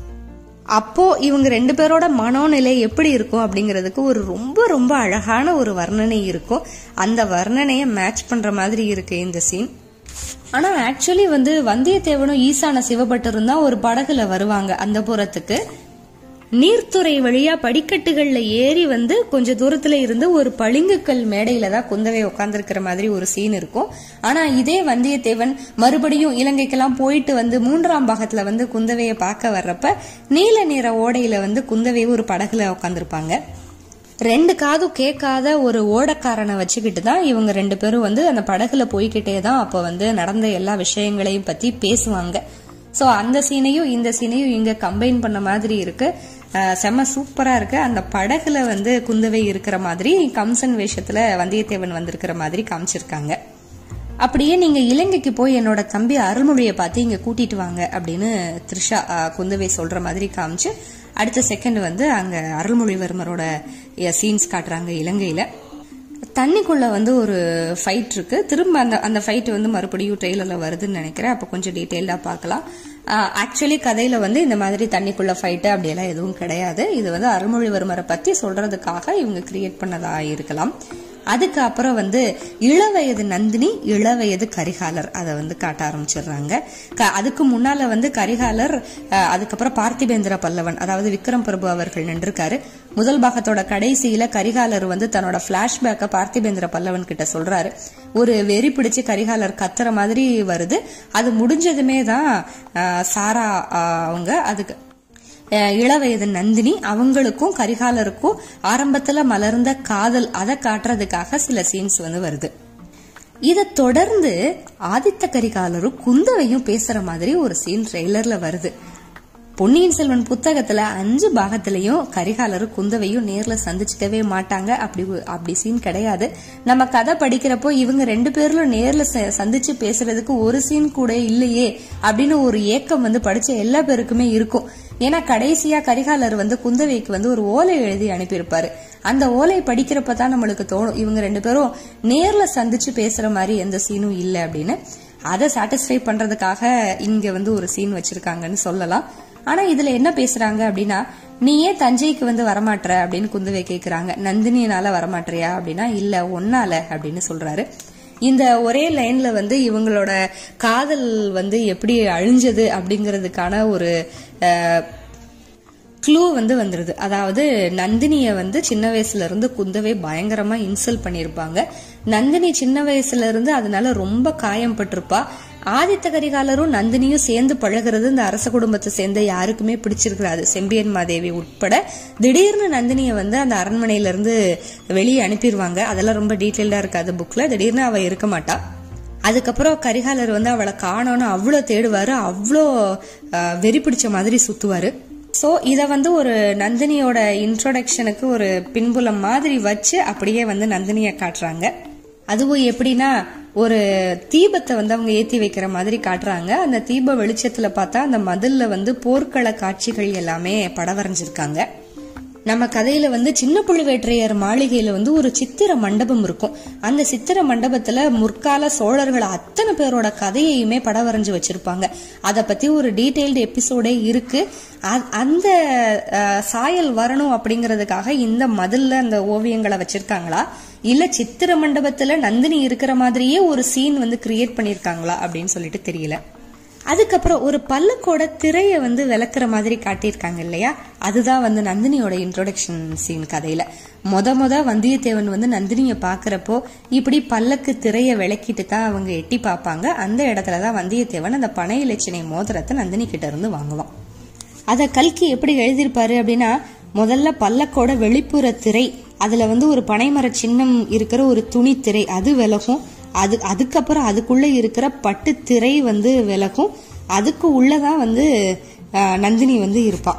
அப்போ இவங்க ரெண்டு பேரோட மனோநிலை எப்படி இருக்கும் அப்படிங்கிறதுக்கு ஒரு ரொம்ப ரொம்ப அழகான ஒரு வர்ணனை இருக்கும் அந்த வர்ணனையை மேட்ச் பண்ற மாதிரி இருக்கு இந்த சீன் ஆனா ஆக்சுவலி வந்து வந்தியத்தேவனும் ஈசான சிவபட்டரும் தான் ஒரு படகுல வருவாங்க அந்த புறத்துக்கு நீர்த்துறை வழியா படிக்கட்டுகள்ல ஏறி வந்து கொஞ்ச தூரத்துல இருந்து ஒரு பளிங்குக்கல் மேடையில தான் குந்தவை உட்கார்ந்துருக்கிற மாதிரி ஒரு சீன் இருக்கும் ஆனா இதே வந்தியத்தேவன் மறுபடியும் இலங்கைக்கெல்லாம் போயிட்டு வந்து மூன்றாம் பாகத்துல வந்து குந்தவையை பார்க்க வர்றப்ப நீல நிற ஓடையில வந்து குந்தவை ஒரு படகுல உட்காந்துருப்பாங்க ரெண்டு காதும் கேட்காத ஒரு ஓடக்காரனை வச்சுக்கிட்டு தான் இவங்க ரெண்டு பேரும் வந்து அந்த படகுல போய்கிட்டே தான் அப்ப வந்து நடந்த எல்லா விஷயங்களையும் பத்தி பேசுவாங்க சோ அந்த சீனையும் இந்த சீனையும் இங்க கம்பைன் பண்ண மாதிரி இருக்கு அஹ் செம்ம சூப்பரா இருக்கு அந்த படகுல வந்து குந்தவை இருக்கிற மாதிரி கம்சன் வேஷத்துல வந்தியத்தேவன் வந்திருக்கிற மாதிரி காமிச்சிருக்காங்க அப்படியே நீங்க இலங்கைக்கு போய் என்னோட தம்பி அருள்மொழியை பார்த்து இங்க கூட்டிட்டு வாங்க அப்படின்னு த்ரிஷா அஹ், குந்தவை சொல்ற மாதிரி காமிச்சு அடுத்த செகண்ட் வந்து அங்க அருள்மொழிவர்மரோட சீன்ஸ் காட்டுறாங்க இலங்கையில தண்ணிக்குள்ள வந்து ஒரு ஃபைட் இருக்கு திரும்ப அந்த அந்த ஃபைட் வந்து மறுபடியும் ட்ரெயிலர்ல வருதுன்னு நினைக்கிறேன் அப்போ கொஞ்சம் டீட்டெயில்டா பார்க்கலாம் ஆக்சுவலி கதையில வந்து இந்த மாதிரி தண்ணிக்குள்ள ஃபைட்டு அப்படியெல்லாம் எதுவும் கிடையாது இது வந்து அருள்மொழிவர்மரை பத்தி சொல்றதுக்காக இவங்க கிரியேட் பண்ணதா இருக்கலாம் அதுக்கு அப்புறம் வந்து இளவயது நந்தினி இளவயது கரிகாலர் அதை வந்து காட்ட ஆரம்பிச்சிடுறாங்க க- அதுக்கு முன்னால வந்து கரிகாலர் அஹ், அதுக்கப்புறம் பார்த்திபேந்திர பல்லவன் அதாவது விக்ரம் பிரபு அவர்கள் நின்றுருக்காரு முதல் பாகத்தோட கடைசியில கரிகாலர் வந்து தன்னோட பிளாஷ்பேக்க பார்த்திபேந்திர பல்லவன் கிட்ட சொல்றாரு ஒரு வெறி பிடிச்சு கரிகாலர் கத்துற மாதிரி வருது அது முடிஞ்சதுமே தான் அஹ், சாரா அஹ், அவங்க அதுக்கு அஹ் இளவயது நந்தினி அவங்களுக்கும் கரிகாலருக்கும் ஆரம்பத்துல மலர்ந்த காதல் அதை காட்டுறதுக்காக சில சீன்ஸ் வந்து வருது இத தொடர்ந்து ஆதித்த கரிகாலரும் குந்தவையும் பேசுற மாதிரி ஒரு சீன் ட்ரெய்லர்ல வருது பொன்னியின் செல்வன் புத்தகத்துல அஞ்சு பாகத்திலையும் கரிகாலரும் குந்தவையும் நேர்ல சந்திச்சுக்கவே மாட்டாங்க அப்படி ஒரு- அப்படி சீன் கிடையாது நம்ம கதை படிக்கிறப்போ இவங்க ரெண்டு பேர்ல நேர்ல ச- சந்திச்சு பேசுறதுக்கு ஒரு சீன் கூட இல்லையே அப்படின்னு ஒரு ஏக்கம் வந்து படிச்ச எல்லா பேருக்குமே இருக்கும் ஏன்னா கடைசியா கரிகாலர் வந்து குந்தவைக்கு வந்து ஒரு ஓலை எழுதி அனுப்பியிருப்பாரு அந்த ஓலை படிக்கிறப்ப தான் நம்மளுக்கு தோணும் இவங்க ரெண்டு பேரும் நேர்ல சந்திச்சு பேசுற மாதிரி எந்த சீனும் இல்லை அப்படின்னு அதை சாட்டிஸ்ஃபை பண்றதுக்காக இங்க வந்து ஒரு சீன் வச்சிருக்காங்கன்னு சொல்லலாம் ஆனா இதுல என்ன பேசுறாங்க அப்படின்னா நீ ஏன் தஞ்சைக்கு வந்து வரமாட்ற அப்படின்னு குந்தவை கேக்குறாங்க நந்தினியனால வரமாட்றியா அப்படின்னா இல்ல ஒன்னால அப்படின்னு சொல்றாரு இந்த ஒரே லைன்ல வந்து இவங்களோட காதல் வந்து எப்படி அழிஞ்சது அப்படிங்கிறதுக்கான ஒரு அஹ், க்ளூ வந்து வந்துருது அதாவது நந்தினிய வந்து சின்ன வயசுல இருந்து குந்தவை பயங்கரமா இன்சல்ட் பண்ணிருப்பாங்க நந்தினி சின்ன வயசுல இருந்து அதனால ரொம்ப காயம் பட்டிருப்பா ஆதித்த கரிகாலரும் நந்தினியும் சேர்ந்து பழகிறது இந்த அரச குடும்பத்தை சேர்ந்த யாருக்குமே பிடிச்சிருக்காது செம்பியன் மாதேவி உட்பட திடீர்னு நந்தினிய வந்து அந்த அரண்மனையில இருந்து வெளியே அனுப்பிடுவாங்க அதெல்லாம் ரொம்ப டீட்டெயில்டா இருக்காது புக்ல திடீர்னு அவ இருக்க மாட்டா அதுக்கப்புறம் கரிகாலர் வந்து அவளை காணோன்னு அவ்வளோ தேடுவாரு அவ்வளோ அஹ், வெறி பிடிச்ச மாதிரி சுத்துவாரு ஸோ இதை வந்து ஒரு நந்தினியோட இன்ட்ரோடக்ஷனுக்கு ஒரு பின்புலம் மாதிரி வச்சு அப்படியே வந்து நந்தினியை காட்டுறாங்க அதுவும் எப்படின்னா ஒரு தீபத்தை வந்து அவங்க ஏத்தி வைக்கிற மாதிரி காட்டுறாங்க அந்த தீப வெளிச்சத்துல பார்த்தா அந்த மதில்ல வந்து போர்க்கள காட்சிகள் எல்லாமே படம் வரைஞ்சிருக்காங்க நம்ம கதையில வந்து சின்ன புழுவேற்றையர் மாளிகையில வந்து ஒரு சித்திர மண்டபம் இருக்கும் அந்த சித்திர மண்டபத்துல முற்கால சோழர்கள் அத்தனை பேரோட கதையையுமே படம் வரைஞ்சு வச்சிருப்பாங்க அத பத்தி ஒரு டீடைல்டு எபிசோடே இருக்கு அ- அந்த அஹ், சாயல் வரணும் அப்படிங்கறதுக்காக இந்த மதில்ல அந்த ஓவியங்களை வச்சிருக்காங்களா இல்ல சித்திர மண்டபத்துல நந்தினி இருக்கிற மாதிரியே ஒரு சீன் வந்து கிரியேட் பண்ணிருக்காங்களா அப்படின்னு சொல்லிட்டு தெரியல அதுக்கப்புறம் ஒரு பல்லக்கோட திரைய வந்து விளக்குற மாதிரி காட்டியிருக்காங்க இல்லையா அதுதான் வந்து நந்தினியோட இன்ட்ரோடக்ஷன் சீன் கதையில மொத மொத வந்தியத்தேவன் வந்து நந்தினிய பாக்குறப்போ இப்படி பல்லக்கு திரைய விளக்கிட்டு தான் அவங்க எட்டி பார்ப்பாங்க அந்த இடத்துல தான் வந்தியத்தேவன் அந்த பனை இலச்சினை மோதிரத்தை நந்தினி கிட்ட இருந்து வாங்குவான் அத கல்கி எப்படி எழுதியிருப்பாரு அப்படின்னா முதல்ல பல்லக்கோட வெளிப்புற திரை அதுல வந்து ஒரு பனைமர சின்னம் இருக்கிற ஒரு துணி திரை அது விலகும் அது அதுக்கப்புறம் அதுக்குள்ள இருக்கிற பட்டு திரை வந்து விலகும் அதுக்கு உள்ளதான் வந்து ஆஹ், நந்தினி வந்து இருப்பா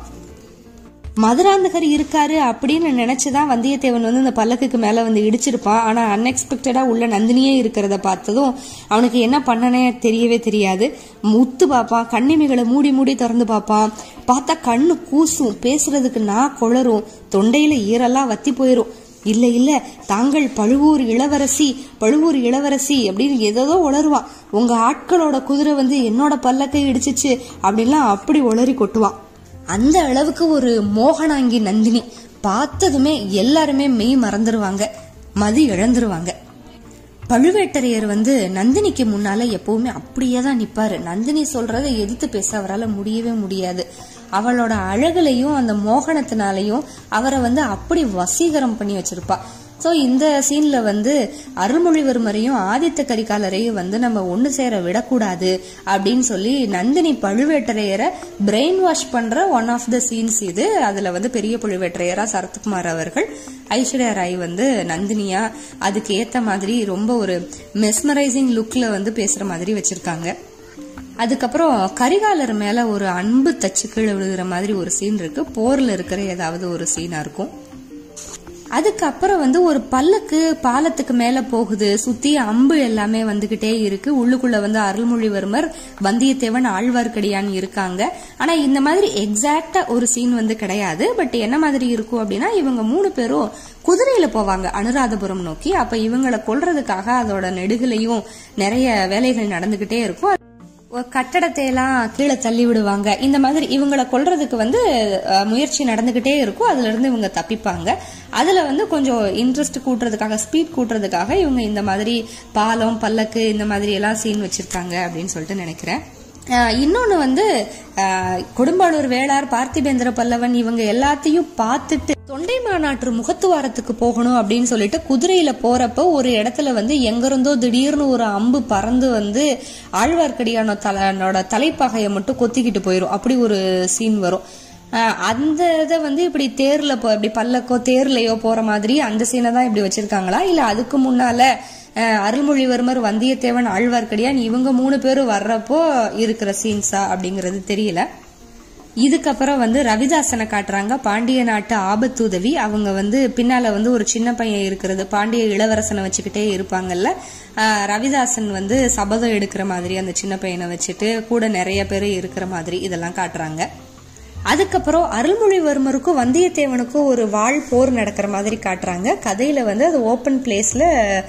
மதுராந்தகர் இருக்காரு அப்படின்னு நினைச்சுதான் வந்தியத்தேவன் வந்து இந்த பல்லக்குக்கு மேல வந்து இடிச்சிருப்பான் ஆனா அன்எக்ஸ்பெக்டடா உள்ள நந்தினியே இருக்கிறத பார்த்ததும் அவனுக்கு என்ன பண்ணனே தெரியவே தெரியாது முத்து பார்ப்பான் கண்ணிமைகளை மூடி மூடி திறந்து பார்ப்பான் பார்த்தா கண்ணு கூசும் பேசுறதுக்கு நான் குளரும் தொண்டையில ஈரெல்லாம் வத்தி போயிரும் இல்ல இல்ல தாங்கள் பழுவூர் இளவரசி பழுவூர் இளவரசி அப்படின்னு ஏதோ உளருவான் உங்க ஆட்களோட குதிரை வந்து என்னோட பல்லக்கை இடிச்சிச்சு அப்படின்லாம் அப்படி உளறி கொட்டுவான் அந்த அளவுக்கு ஒரு மோகனாங்கி நந்தினி பார்த்ததுமே எல்லாருமே மெய் மறந்துருவாங்க மதி இழந்துருவாங்க பழுவேட்டரையர் வந்து நந்தினிக்கு முன்னால எப்பவுமே அப்படியே தான் நிப்பாரு நந்தினி சொல்றதை எதிர்த்து பேச அவரால் முடியவே முடியாது அவளோட அழகுலையும் அந்த மோகனத்தினாலையும் அவரை வந்து அப்படி வசீகரம் பண்ணி வச்சிருப்பா ஸோ இந்த சீன்ல வந்து அருள்மொழிவர்மரையும் ஆதித்த கரிகாலரையும் வந்து நம்ம ஒன்று சேர விடக்கூடாது அப்படின்னு சொல்லி நந்தினி பழுவேட்டரையரை பிரெயின் வாஷ் பண்ற ஒன் ஆஃப் த சீன்ஸ் இது அதுல வந்து பெரிய பழுவேட்டரையரா சரத்குமார் அவர்கள் ஐஸ்வர்யா ராய் வந்து நந்தினியா அதுக்கு ஏத்த மாதிரி ரொம்ப ஒரு மெஸ்மரைசிங் லுக்ல வந்து பேசுற மாதிரி வச்சிருக்காங்க அதுக்கப்புறம் கரிகாலர் மேல ஒரு அன்பு தச்சு கீழே விழுகிற மாதிரி ஒரு சீன் இருக்கு போர்ல இருக்கிற ஏதாவது ஒரு சீனா இருக்கும் அதுக்கப்புறம் வந்து ஒரு பல்லக்கு பாலத்துக்கு மேல போகுது சுத்தி அம்பு எல்லாமே வந்துகிட்டே இருக்கு உள்ளுக்குள்ள வந்து அருள்மொழிவர்மர் வந்தியத்தேவன் ஆழ்வார்க்கடியான் இருக்காங்க ஆனா இந்த மாதிரி எக்ஸாக்டா ஒரு சீன் வந்து கிடையாது பட் என்ன மாதிரி இருக்கும் அப்படின்னா இவங்க மூணு பேரும் குதிரையில போவாங்க அனுராதபுரம் நோக்கி அப்ப இவங்களை கொல்றதுக்காக அதோட நெடுகிலையும் நிறைய வேலைகள் நடந்துகிட்டே இருக்கும் ஒரு கட்டடத்தை எல்லாம் கீழே தள்ளி விடுவாங்க இந்த மாதிரி இவங்களை கொல்றதுக்கு வந்து அஹ், முயற்சி நடந்துகிட்டே இருக்கும் அதுல இருந்து இவங்க தப்பிப்பாங்க அதுல வந்து கொஞ்சம் இன்ட்ரெஸ்ட் கூட்டுறதுக்காக ஸ்பீட் கூட்டுறதுக்காக இவங்க இந்த மாதிரி பாலம் பல்லக்கு இந்த மாதிரி எல்லாம் சீன் வச்சிருக்காங்க அப்படின்னு சொல்லிட்டு நினைக்கிறேன் அஹ், இன்னொன்னு வந்து அஹ், கொடும்பாளூர் வேளார் பார்த்திபேந்திர பல்லவன் இவங்க எல்லாத்தையும் பார்த்துட்டு தொண்டை மாநாட்டு முகத்துவாரத்துக்கு போகணும் அப்படின்னு சொல்லிட்டு குதிரையில போறப்ப ஒரு இடத்துல வந்து எங்கிருந்தோ திடீர்னு ஒரு அம்பு பறந்து வந்து ஆழ்வார்க்கடியான தலனோட தலைப்பாகையை மட்டும் கொத்திக்கிட்டு போயிரும் அப்படி ஒரு சீன் வரும் அஹ் அந்த இதை வந்து இப்படி தேர்ல போ இப்படி பல்லக்கோ தேர்லயோ போற மாதிரி அந்த சீனை தான் இப்படி வச்சிருக்காங்களா இல்ல அதுக்கு முன்னால அஹ், அருள்மொழிவர்மர் வந்தியத்தேவன் ஆழ்வார்க்கடியான் இவங்க மூணு பேரும் வர்றப்போ இருக்கிற சீன்ஸா அப்படிங்கறது தெரியல இதுக்கப்புறம் வந்து ரவிதாசனை காட்டுறாங்க பாண்டிய நாட்டு ஆபத்துதவி அவங்க வந்து பின்னால வந்து ஒரு சின்ன பையன் இருக்கிறது பாண்டிய இளவரசனை வச்சுக்கிட்டே இருப்பாங்கல்ல ஆஹ் ரவிதாசன் வந்து சபதம் எடுக்கிற மாதிரி அந்த சின்ன பையனை வச்சுட்டு கூட நிறைய பேர் இருக்கிற மாதிரி இதெல்லாம் காட்டுறாங்க அதுக்கப்புறம் அருள்மொழிவர்மருக்கும் வந்தியத்தேவனுக்கும் ஒரு வாழ் போர் நடக்கிற மாதிரி காட்டுறாங்க கதையில வந்து அது ஓப்பன் பிளேஸ்ல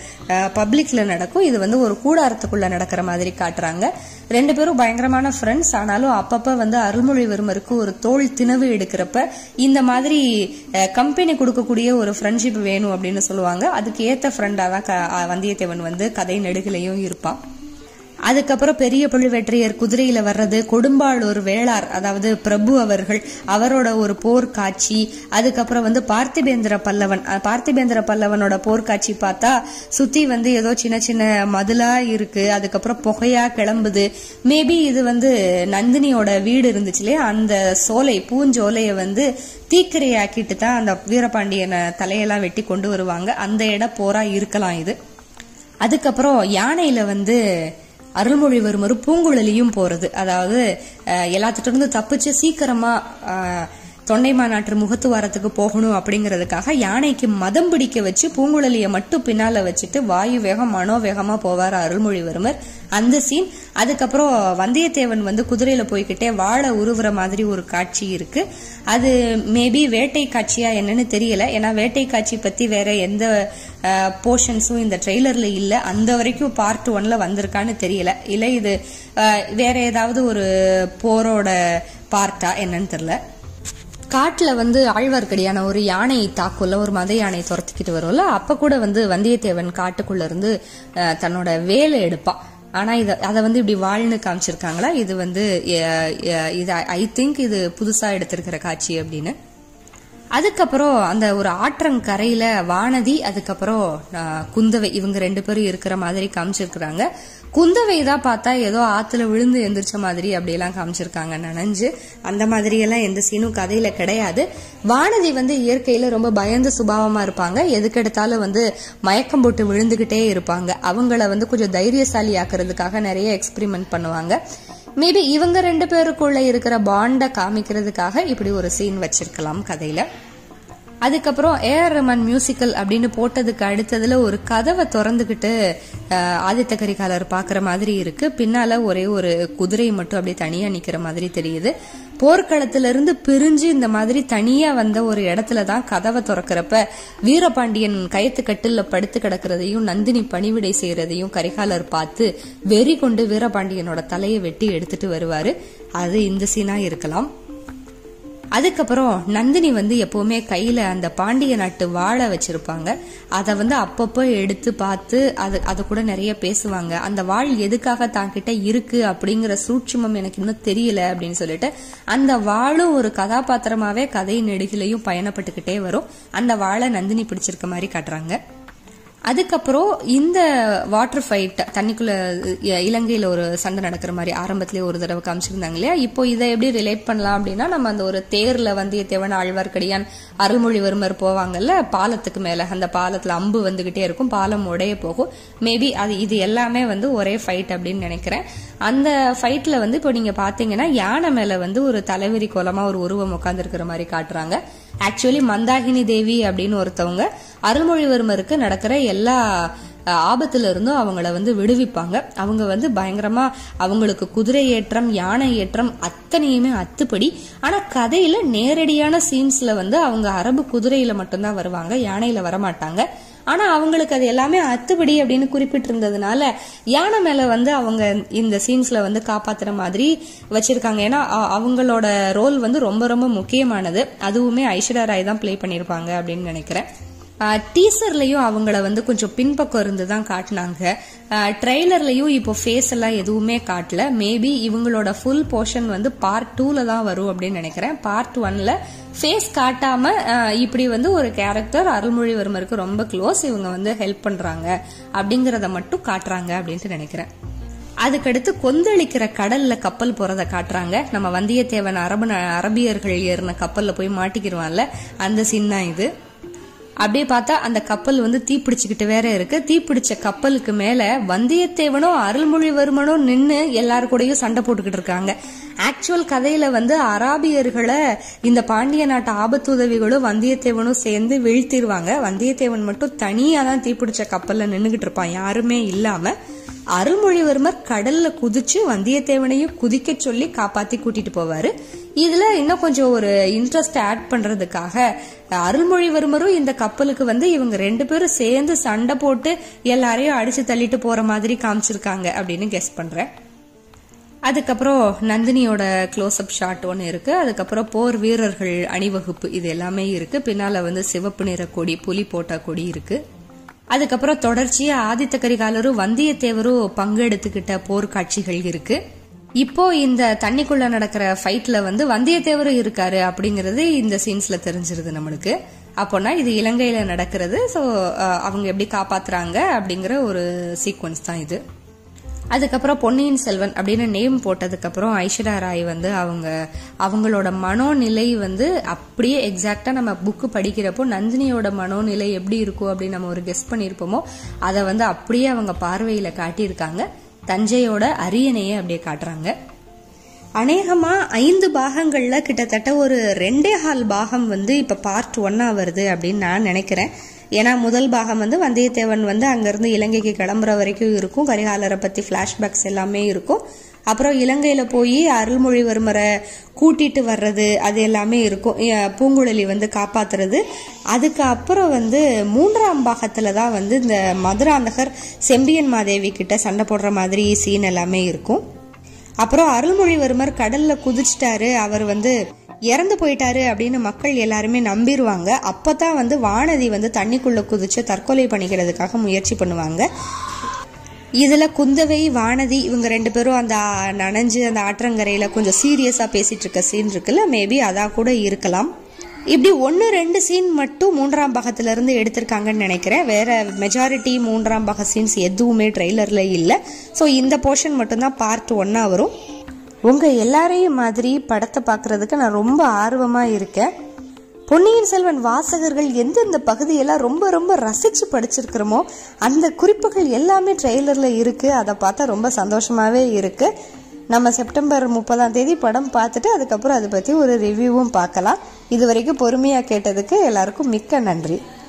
பப்ளிக்ல நடக்கும் இது வந்து ஒரு கூடாரத்துக்குள்ள நடக்கிற மாதிரி காட்டுறாங்க ரெண்டு பேரும் பயங்கரமான ஃப்ரெண்ட்ஸ் ஆனாலும் அப்பப்ப வந்து அருள்மொழிவர்மருக்கு ஒரு தோல் திணவு எடுக்கிறப்ப இந்த மாதிரி கம்பெனி கொடுக்கக்கூடிய ஒரு ஃப்ரெண்ட்ஷிப் வேணும் அப்படின்னு சொல்லுவாங்க அதுக்கு ஏத்த ஃப்ரெண்டா தான் க- வந்தியத்தேவன் வந்து கதை நெடுகிலையும் இருப்பான் அதுக்கப்புறம் பெரிய பழுவேற்றையர் குதிரையில வர்றது கொடும்பாளூர் வேளார் அதாவது பிரபு அவர்கள் அவரோட ஒரு போர் காட்சி அதுக்கப்புறம் வந்து பார்த்திபேந்திர பல்லவன் அஹ் பார்த்திபேந்திர பல்லவனோட போர் காட்சி பார்த்தா சுத்தி வந்து ஏதோ சின்ன சின்ன மதுலா இருக்கு அதுக்கப்புறம் புகையா கிளம்புது மேபி இது வந்து நந்தினியோட வீடு இருந்துச்சு இல்லையா அந்த சோலை பூஞ்சோலையை வந்து தீக்கிரையாக்கிட்டு தான் அந்த வீரபாண்டியனை தலையெல்லாம் வெட்டி கொண்டு வருவாங்க அந்த இட போரா இருக்கலாம் இது அதுக்கப்புறம் யானையில வந்து அருள்மொழிவர்மர் பூங்குழலியும் போறது அதாவது அஹ், எல்லாத்துட்ட இருந்து தப்பிச்சு சீக்கிரமா அஹ், தொண்டை மாநாட்டு முகத்துவாரத்துக்கு போகணும் அப்படிங்கறதுக்காக யானைக்கு மதம் பிடிக்க வச்சு பூங்குழலிய மட்டும் பின்னால வச்சுட்டு வாயு வேகம் மனோவேகமா போவார் அருள்மொழிவர்மர் அந்த சீன் அதுக்கப்புறம் வந்தியத்தேவன் வந்து குதிரையில போய்கிட்டே வாழை உருவுற மாதிரி ஒரு காட்சி இருக்கு அது மேபி வேட்டை காட்சியா என்னன்னு தெரியல ஏன்னா வேட்டை காட்சி பத்தி வேற எந்த போர்ஷன்ஸும் இந்த ட்ரெய்லர்ல இல்ல அந்த வரைக்கும் பார்ட் ஒன்ல வந்திருக்கான்னு தெரியல இல்ல இது அஹ், வேற ஏதாவது ஒரு போரோட பார்ட்டா என்னன்னு தெரியல காட்டுல வந்து ஆழ்வார்க்கடியான ஒரு யானை தாக்குள்ள ஒரு மத யானை துரத்திக்கிட்டு வரும்ல அப்ப கூட வந்து வந்தியத்தேவன் காட்டுக்குள்ள இருந்து அஹ், தன்னோட வேலை எடுப்பான் ஆனா இத அதை வந்து இப்படி வாழ்னு காமிச்சிருக்காங்களா இது வந்து அஹ், அஹ், இது ஐ திங்க் இது புதுசா எடுத்திருக்கிற காட்சி அப்படின்னு அதுக்கப்புறம் அந்த ஒரு ஆற்றங்கரையில வானதி அதுக்கப்புறம் ஆஹ், குந்தவை இவங்க ரெண்டு பேரும் இருக்கிற மாதிரி காமிச்சிருக்கிறாங்க குந்தவை தான் பார்த்தா ஏதோ ஆத்துல விழுந்து எந்திரிச்ச மாதிரி அப்படியெல்லாம் காமிச்சிருக்காங்க நனைஞ்சு அந்த மாதிரி எல்லாம் எந்த சீனும் கதையில கிடையாது வானதி வந்து இயற்கையில ரொம்ப பயந்த சுபாவமா இருப்பாங்க எதுக்கெடுத்தாலும் வந்து மயக்கம் போட்டு விழுந்துகிட்டே இருப்பாங்க அவங்கள வந்து கொஞ்சம் தைரியசாலி ஆக்குறதுக்காக நிறைய எக்ஸ்பெரிமெண்ட் பண்ணுவாங்க மேபி இவங்க ரெண்டு பேருக்குள்ள இருக்கிற பாண்டை காமிக்கிறதுக்காக இப்படி ஒரு சீன் வச்சிருக்கலாம் கதையில அதுக்கப்புறம் ஏஆர் ரஹ்மான் மியூசிக்கல் அப்படின்னு போட்டதுக்கு அடுத்ததுல ஒரு கதவை திறந்துகிட்டு அஹ், ஆதித்த கரிகாலர் பாக்குற மாதிரி இருக்கு பின்னால ஒரே ஒரு குதிரை மட்டும் அப்படியே தனியா நிக்கிற மாதிரி தெரியுது போர்க்களத்துல இருந்து பிரிஞ்சு இந்த மாதிரி தனியா வந்த ஒரு இடத்துல தான் கதவை திறக்கிறப்ப வீரபாண்டியன் கயத்து கட்டில்ல படுத்து கிடக்கிறதையும் நந்தினி பணிவிடை செய்யறதையும் கரிகாலர் பார்த்து வெறி கொண்டு வீரபாண்டியனோட தலையை வெட்டி எடுத்துட்டு வருவாரு அது இந்த சீனா இருக்கலாம் அதுக்கப்புறம் நந்தினி வந்து எப்பவுமே கையில அந்த பாண்டிய நாட்டு வாழை வச்சிருப்பாங்க அதை வந்து அப்பப்போ எடுத்து பார்த்து அது அது கூட நிறைய பேசுவாங்க அந்த வாழ் எதுக்காக தாங்கிட்ட இருக்கு அப்படிங்கிற சூட்சுமம் எனக்கு இன்னும் தெரியல அப்படின்னு சொல்லிட்டு அந்த வாழும் ஒரு கதாபாத்திரமாவே கதை நெடுகிலையும் பயணப்பட்டுக்கிட்டே வரும் அந்த வாழை நந்தினி பிடிச்சிருக்க மாதிரி காட்டுறாங்க அதுக்கப்புறம் இந்த வாட்டர் ஃபைட் தண்ணிக்குள்ள இ- இலங்கையில ஒரு சண்டை நடக்கிற மாதிரி ஆரம்பத்திலே ஒரு தடவை காமிச்சிருந்தாங்க இல்லையா இப்போ இதை எப்படி ரிலேட் பண்ணலாம் அப்படின்னா நம்ம அந்த ஒரு தேர்ல வந்தியத்தேவன் ஆழ்வார்க்கடியான் அருள்மொழிவர்மர் போவாங்கல்ல பாலத்துக்கு மேல அந்த பாலத்துல அம்பு வந்துகிட்டே இருக்கும் பாலம் உடைய போகும் மேபி அது இது எல்லாமே வந்து ஒரே ஃபைட் அப்படின்னு நினைக்கிறேன் அந்த ஃபைட்ல வந்து இப்போ நீங்க பாத்தீங்கன்னா யானை மேல வந்து ஒரு தலைவிரி கோலமா ஒரு உருவம் உட்கார்ந்து மாதிரி காட்டுறாங்க ஆக்சுவலி மந்தாகினி தேவி அப்படின்னு ஒருத்தவங்க அருள்மொழிவர்மருக்கு நடக்கிற எல்லா அஹ், ஆபத்துல இருந்தும் அவங்கள வந்து விடுவிப்பாங்க அவங்க வந்து பயங்கரமா அவங்களுக்கு குதிரை ஏற்றம் யானை ஏற்றம் அத்தனையுமே அத்துப்படி ஆனா கதையில நேரடியான சீன்ஸ்ல வந்து அவங்க அரபு குதிரையில மட்டும்தான் வருவாங்க யானையில வரமாட்டாங்க ஆனா அவங்களுக்கு அது எல்லாமே அத்துப்படி அப்படின்னு குறிப்பிட்டிருந்ததுனால யானை மேல வந்து அவங்க இந்த சீன்ஸ்ல வந்து காப்பாத்துற மாதிரி வச்சிருக்காங்க ஏன்னா அ- அவங்களோட ரோல் வந்து ரொம்ப ரொம்ப முக்கியமானது அதுவுமே ஐஸ்வர்யா ராய் தான் ப்ளே பண்ணிருப்பாங்க அப்படின்னு நினைக்கிறேன் டீசர்லயும் அவங்கள வந்து கொஞ்சம் பின்பக்கம் இருந்து தான் காட்டினாங்க ட்ரெய்லர்லயும் இப்போ ஃபேஸ் எல்லாம் எதுவுமே காட்டல மேபி இவங்களோட ஃபுல் போர்ஷன் வந்து பார்ட் டூல தான் வரும் அப்படின்னு நினைக்கிறேன் பார்ட் ஒன்ல ஃபேஸ் காட்டாம அஹ், இப்படி வந்து ஒரு கேரக்டர் அருள்மொழிவர்மருக்கு ரொம்ப க்ளோஸ் இவங்க வந்து ஹெல்ப் பண்றாங்க அப்படிங்கறத மட்டும் காட்டுறாங்க அப்படின்ட்டு நினைக்கிறேன் அதுக்கடுத்து கொந்தளிக்கிற கடல்ல கப்பல் போறத காட்டுறாங்க நம்ம வந்தியத்தேவன் அரபு ந- அரபியர்கள் ஏறின கப்பல்ல போய் மாட்டிக்கிடுவான்ல அந்த சீன் தான் இது அப்படியே பார்த்தா அந்த கப்பல் வந்து தீப்பிடிச்சுக்கிட்டு வேற இருக்கு தீப்பிடிச்ச கப்பலுக்கு மேல வந்தியத்தேவனும் அருள்மொழிவர்மனும் நின்னு எல்லாரு கூடயும் சண்டை போட்டுக்கிட்டு இருக்காங்க ஆக்சுவல் கதையில வந்து அராபியர்களை இந்த பாண்டிய நாட்டு ஆபத்துதவிகளும் வந்தியத்தேவனும் சேர்ந்து வீழ்த்திடுவாங்க வந்தியத்தேவன் மட்டும் தனியா தான் தீப்பிடிச்ச கப்பல்ல நின்னுகிட்டு இருப்பான் யாருமே இல்லாம அருள்மொழிவர்மர் கடல்ல குதிச்சு வந்தியத்தேவனையும் குதிக்க சொல்லி காப்பாத்தி கூட்டிட்டு போவாரு இதுல இன்னும் கொஞ்சம் ஒரு இன்ட்ரெஸ்ட் ஆட் பண்றதுக்காக அருள்மொழிவர்மரும் இந்த கப்பலுக்கு வந்து இவங்க ரெண்டு பேரும் சேர்ந்து சண்டை போட்டு எல்லாரையும் அடிச்சு தள்ளிட்டு போற மாதிரி காமிச்சிருக்காங்க அப்படின்னு கெஸ் பண்றேன் அதுக்கப்புறம் நந்தினியோட க்ளோஸ்அப் ஷாட் ஒன்று இருக்கு அதுக்கப்புறம் போர் வீரர்கள் அணிவகுப்பு இது எல்லாமே இருக்கு பின்னால வந்து சிவப்பு நிற கொடி புலி போட்ட கொடி இருக்கு அதுக்கப்புறம் தொடர்ச்சியா ஆதித்த கரிகாலரும் வந்தியத்தேவரும் பங்கெடுத்துக்கிட்ட போர்க்காட்சிகள் இருக்கு இப்போ இந்த தண்ணிக்குள்ள நடக்கிற ஃபைட்ல வந்து வந்தியத்தேவரும் இருக்காரு அப்படிங்கறது இந்த சீன்ஸ்ல தெரிஞ்சிருது நம்மளுக்கு அப்போனா இது இலங்கையில நடக்கிறது ஸோ அவங்க எப்படி காப்பாத்துறாங்க அப்படிங்கிற ஒரு சீக்வன்ஸ் தான் இது அதுக்கப்புறம் பொன்னியின் செல்வன் அப்படின்னு நேம் போட்டதுக்கப்புறம் ஐஸ்வர்யா ராய் வந்து அவங்க அவங்களோட மனோநிலை வந்து அப்படியே எக்ஸாக்டா நம்ம புக்கு படிக்கிறப்போ நந்தினியோட மனோநிலை எப்படி இருக்கும் அப்படின்னு நம்ம ஒரு கெஸ்ட் பண்ணியிருப்போமோ அதை வந்து அப்படியே அவங்க பார்வையில காட்டியிருக்காங்க தஞ்சையோட அரியணையை அப்படியே காட்டுறாங்க அநேகமா ஐந்து பாகங்கள்ல கிட்டத்தட்ட ஒரு ரெண்டே ஹால் பாகம் வந்து இப்ப பார்ட் ஒன்னா வருது அப்படின்னு நான் நினைக்கிறேன் ஏன்னா முதல் பாகம் வந்து வந்தியத்தேவன் வந்து அங்கிருந்து இலங்கைக்கு கிளம்புற வரைக்கும் இருக்கும் கரிகாலரை பத்தி பிளாஷ்பேக்ஸ் எல்லாமே இருக்கும் அப்புறம் இலங்கையில போய் அருள்மொழிவர்மரை கூட்டிட்டு வர்றது அது எல்லாமே இருக்கும் பூங்குழலி வந்து காப்பாத்துறது அதுக்கு அப்புறம் வந்து மூன்றாம் பாகத்துல தான் வந்து இந்த மதுராந்தகர் செம்பியன் மாதேவி கிட்ட சண்டை போடுற மாதிரி சீன் எல்லாமே இருக்கும் அப்புறம் அருள்மொழிவர்மர் கடல்ல குதிச்சிட்டாரு அவர் வந்து இறந்து போயிட்டாரு அப்படின்னு மக்கள் எல்லாருமே நம்பிடுவாங்க அப்பதான் வந்து வானதி வந்து தண்ணிக்குள்ள குதிச்சு தற்கொலை பண்ணிக்கிறதுக்காக முயற்சி பண்ணுவாங்க இதுல குந்தவை வானதி இவங்க ரெண்டு பேரும் அந்த நனைஞ்சு அந்த ஆற்றங்கரையில கொஞ்சம் சீரியஸா பேசிட்டு இருக்க சீன் இருக்குல்ல மேபி அதா கூட இருக்கலாம் இப்படி ஒன்று ரெண்டு சீன் மட்டும் மூன்றாம் பாகத்துல இருந்து எடுத்திருக்காங்கன்னு நினைக்கிறேன் வேற மெஜாரிட்டி மூன்றாம் பாக சீன்ஸ் எதுவுமே ட்ரெய்லர்ல இல்லை ஸோ இந்த போர்ஷன் மட்டும்தான் பார்ட் ஒன்னா வரும் உங்க எல்லாரையும் மாதிரி படத்தை பார்க்கறதுக்கு நான் ரொம்ப ஆர்வமா இருக்கேன் பொன்னியின் செல்வன் வாசகர்கள் எந்தெந்த பகுதியெல்லாம் ரொம்ப ரொம்ப ரசிச்சு படிச்சிருக்கிறோமோ அந்த குறிப்புகள் எல்லாமே ட்ரெய்லர்ல இருக்கு அதை பார்த்தா ரொம்ப சந்தோஷமாவே இருக்கு நம்ம செப்டம்பர் முப்பதாம் தேதி படம் பார்த்துட்டு அதுக்கப்புறம் அதை பத்தி ஒரு ரிவ்யூவும் பார்க்கலாம் இது வரைக்கும் பொறுமையா கேட்டதுக்கு எல்லாருக்கும் மிக்க நன்றி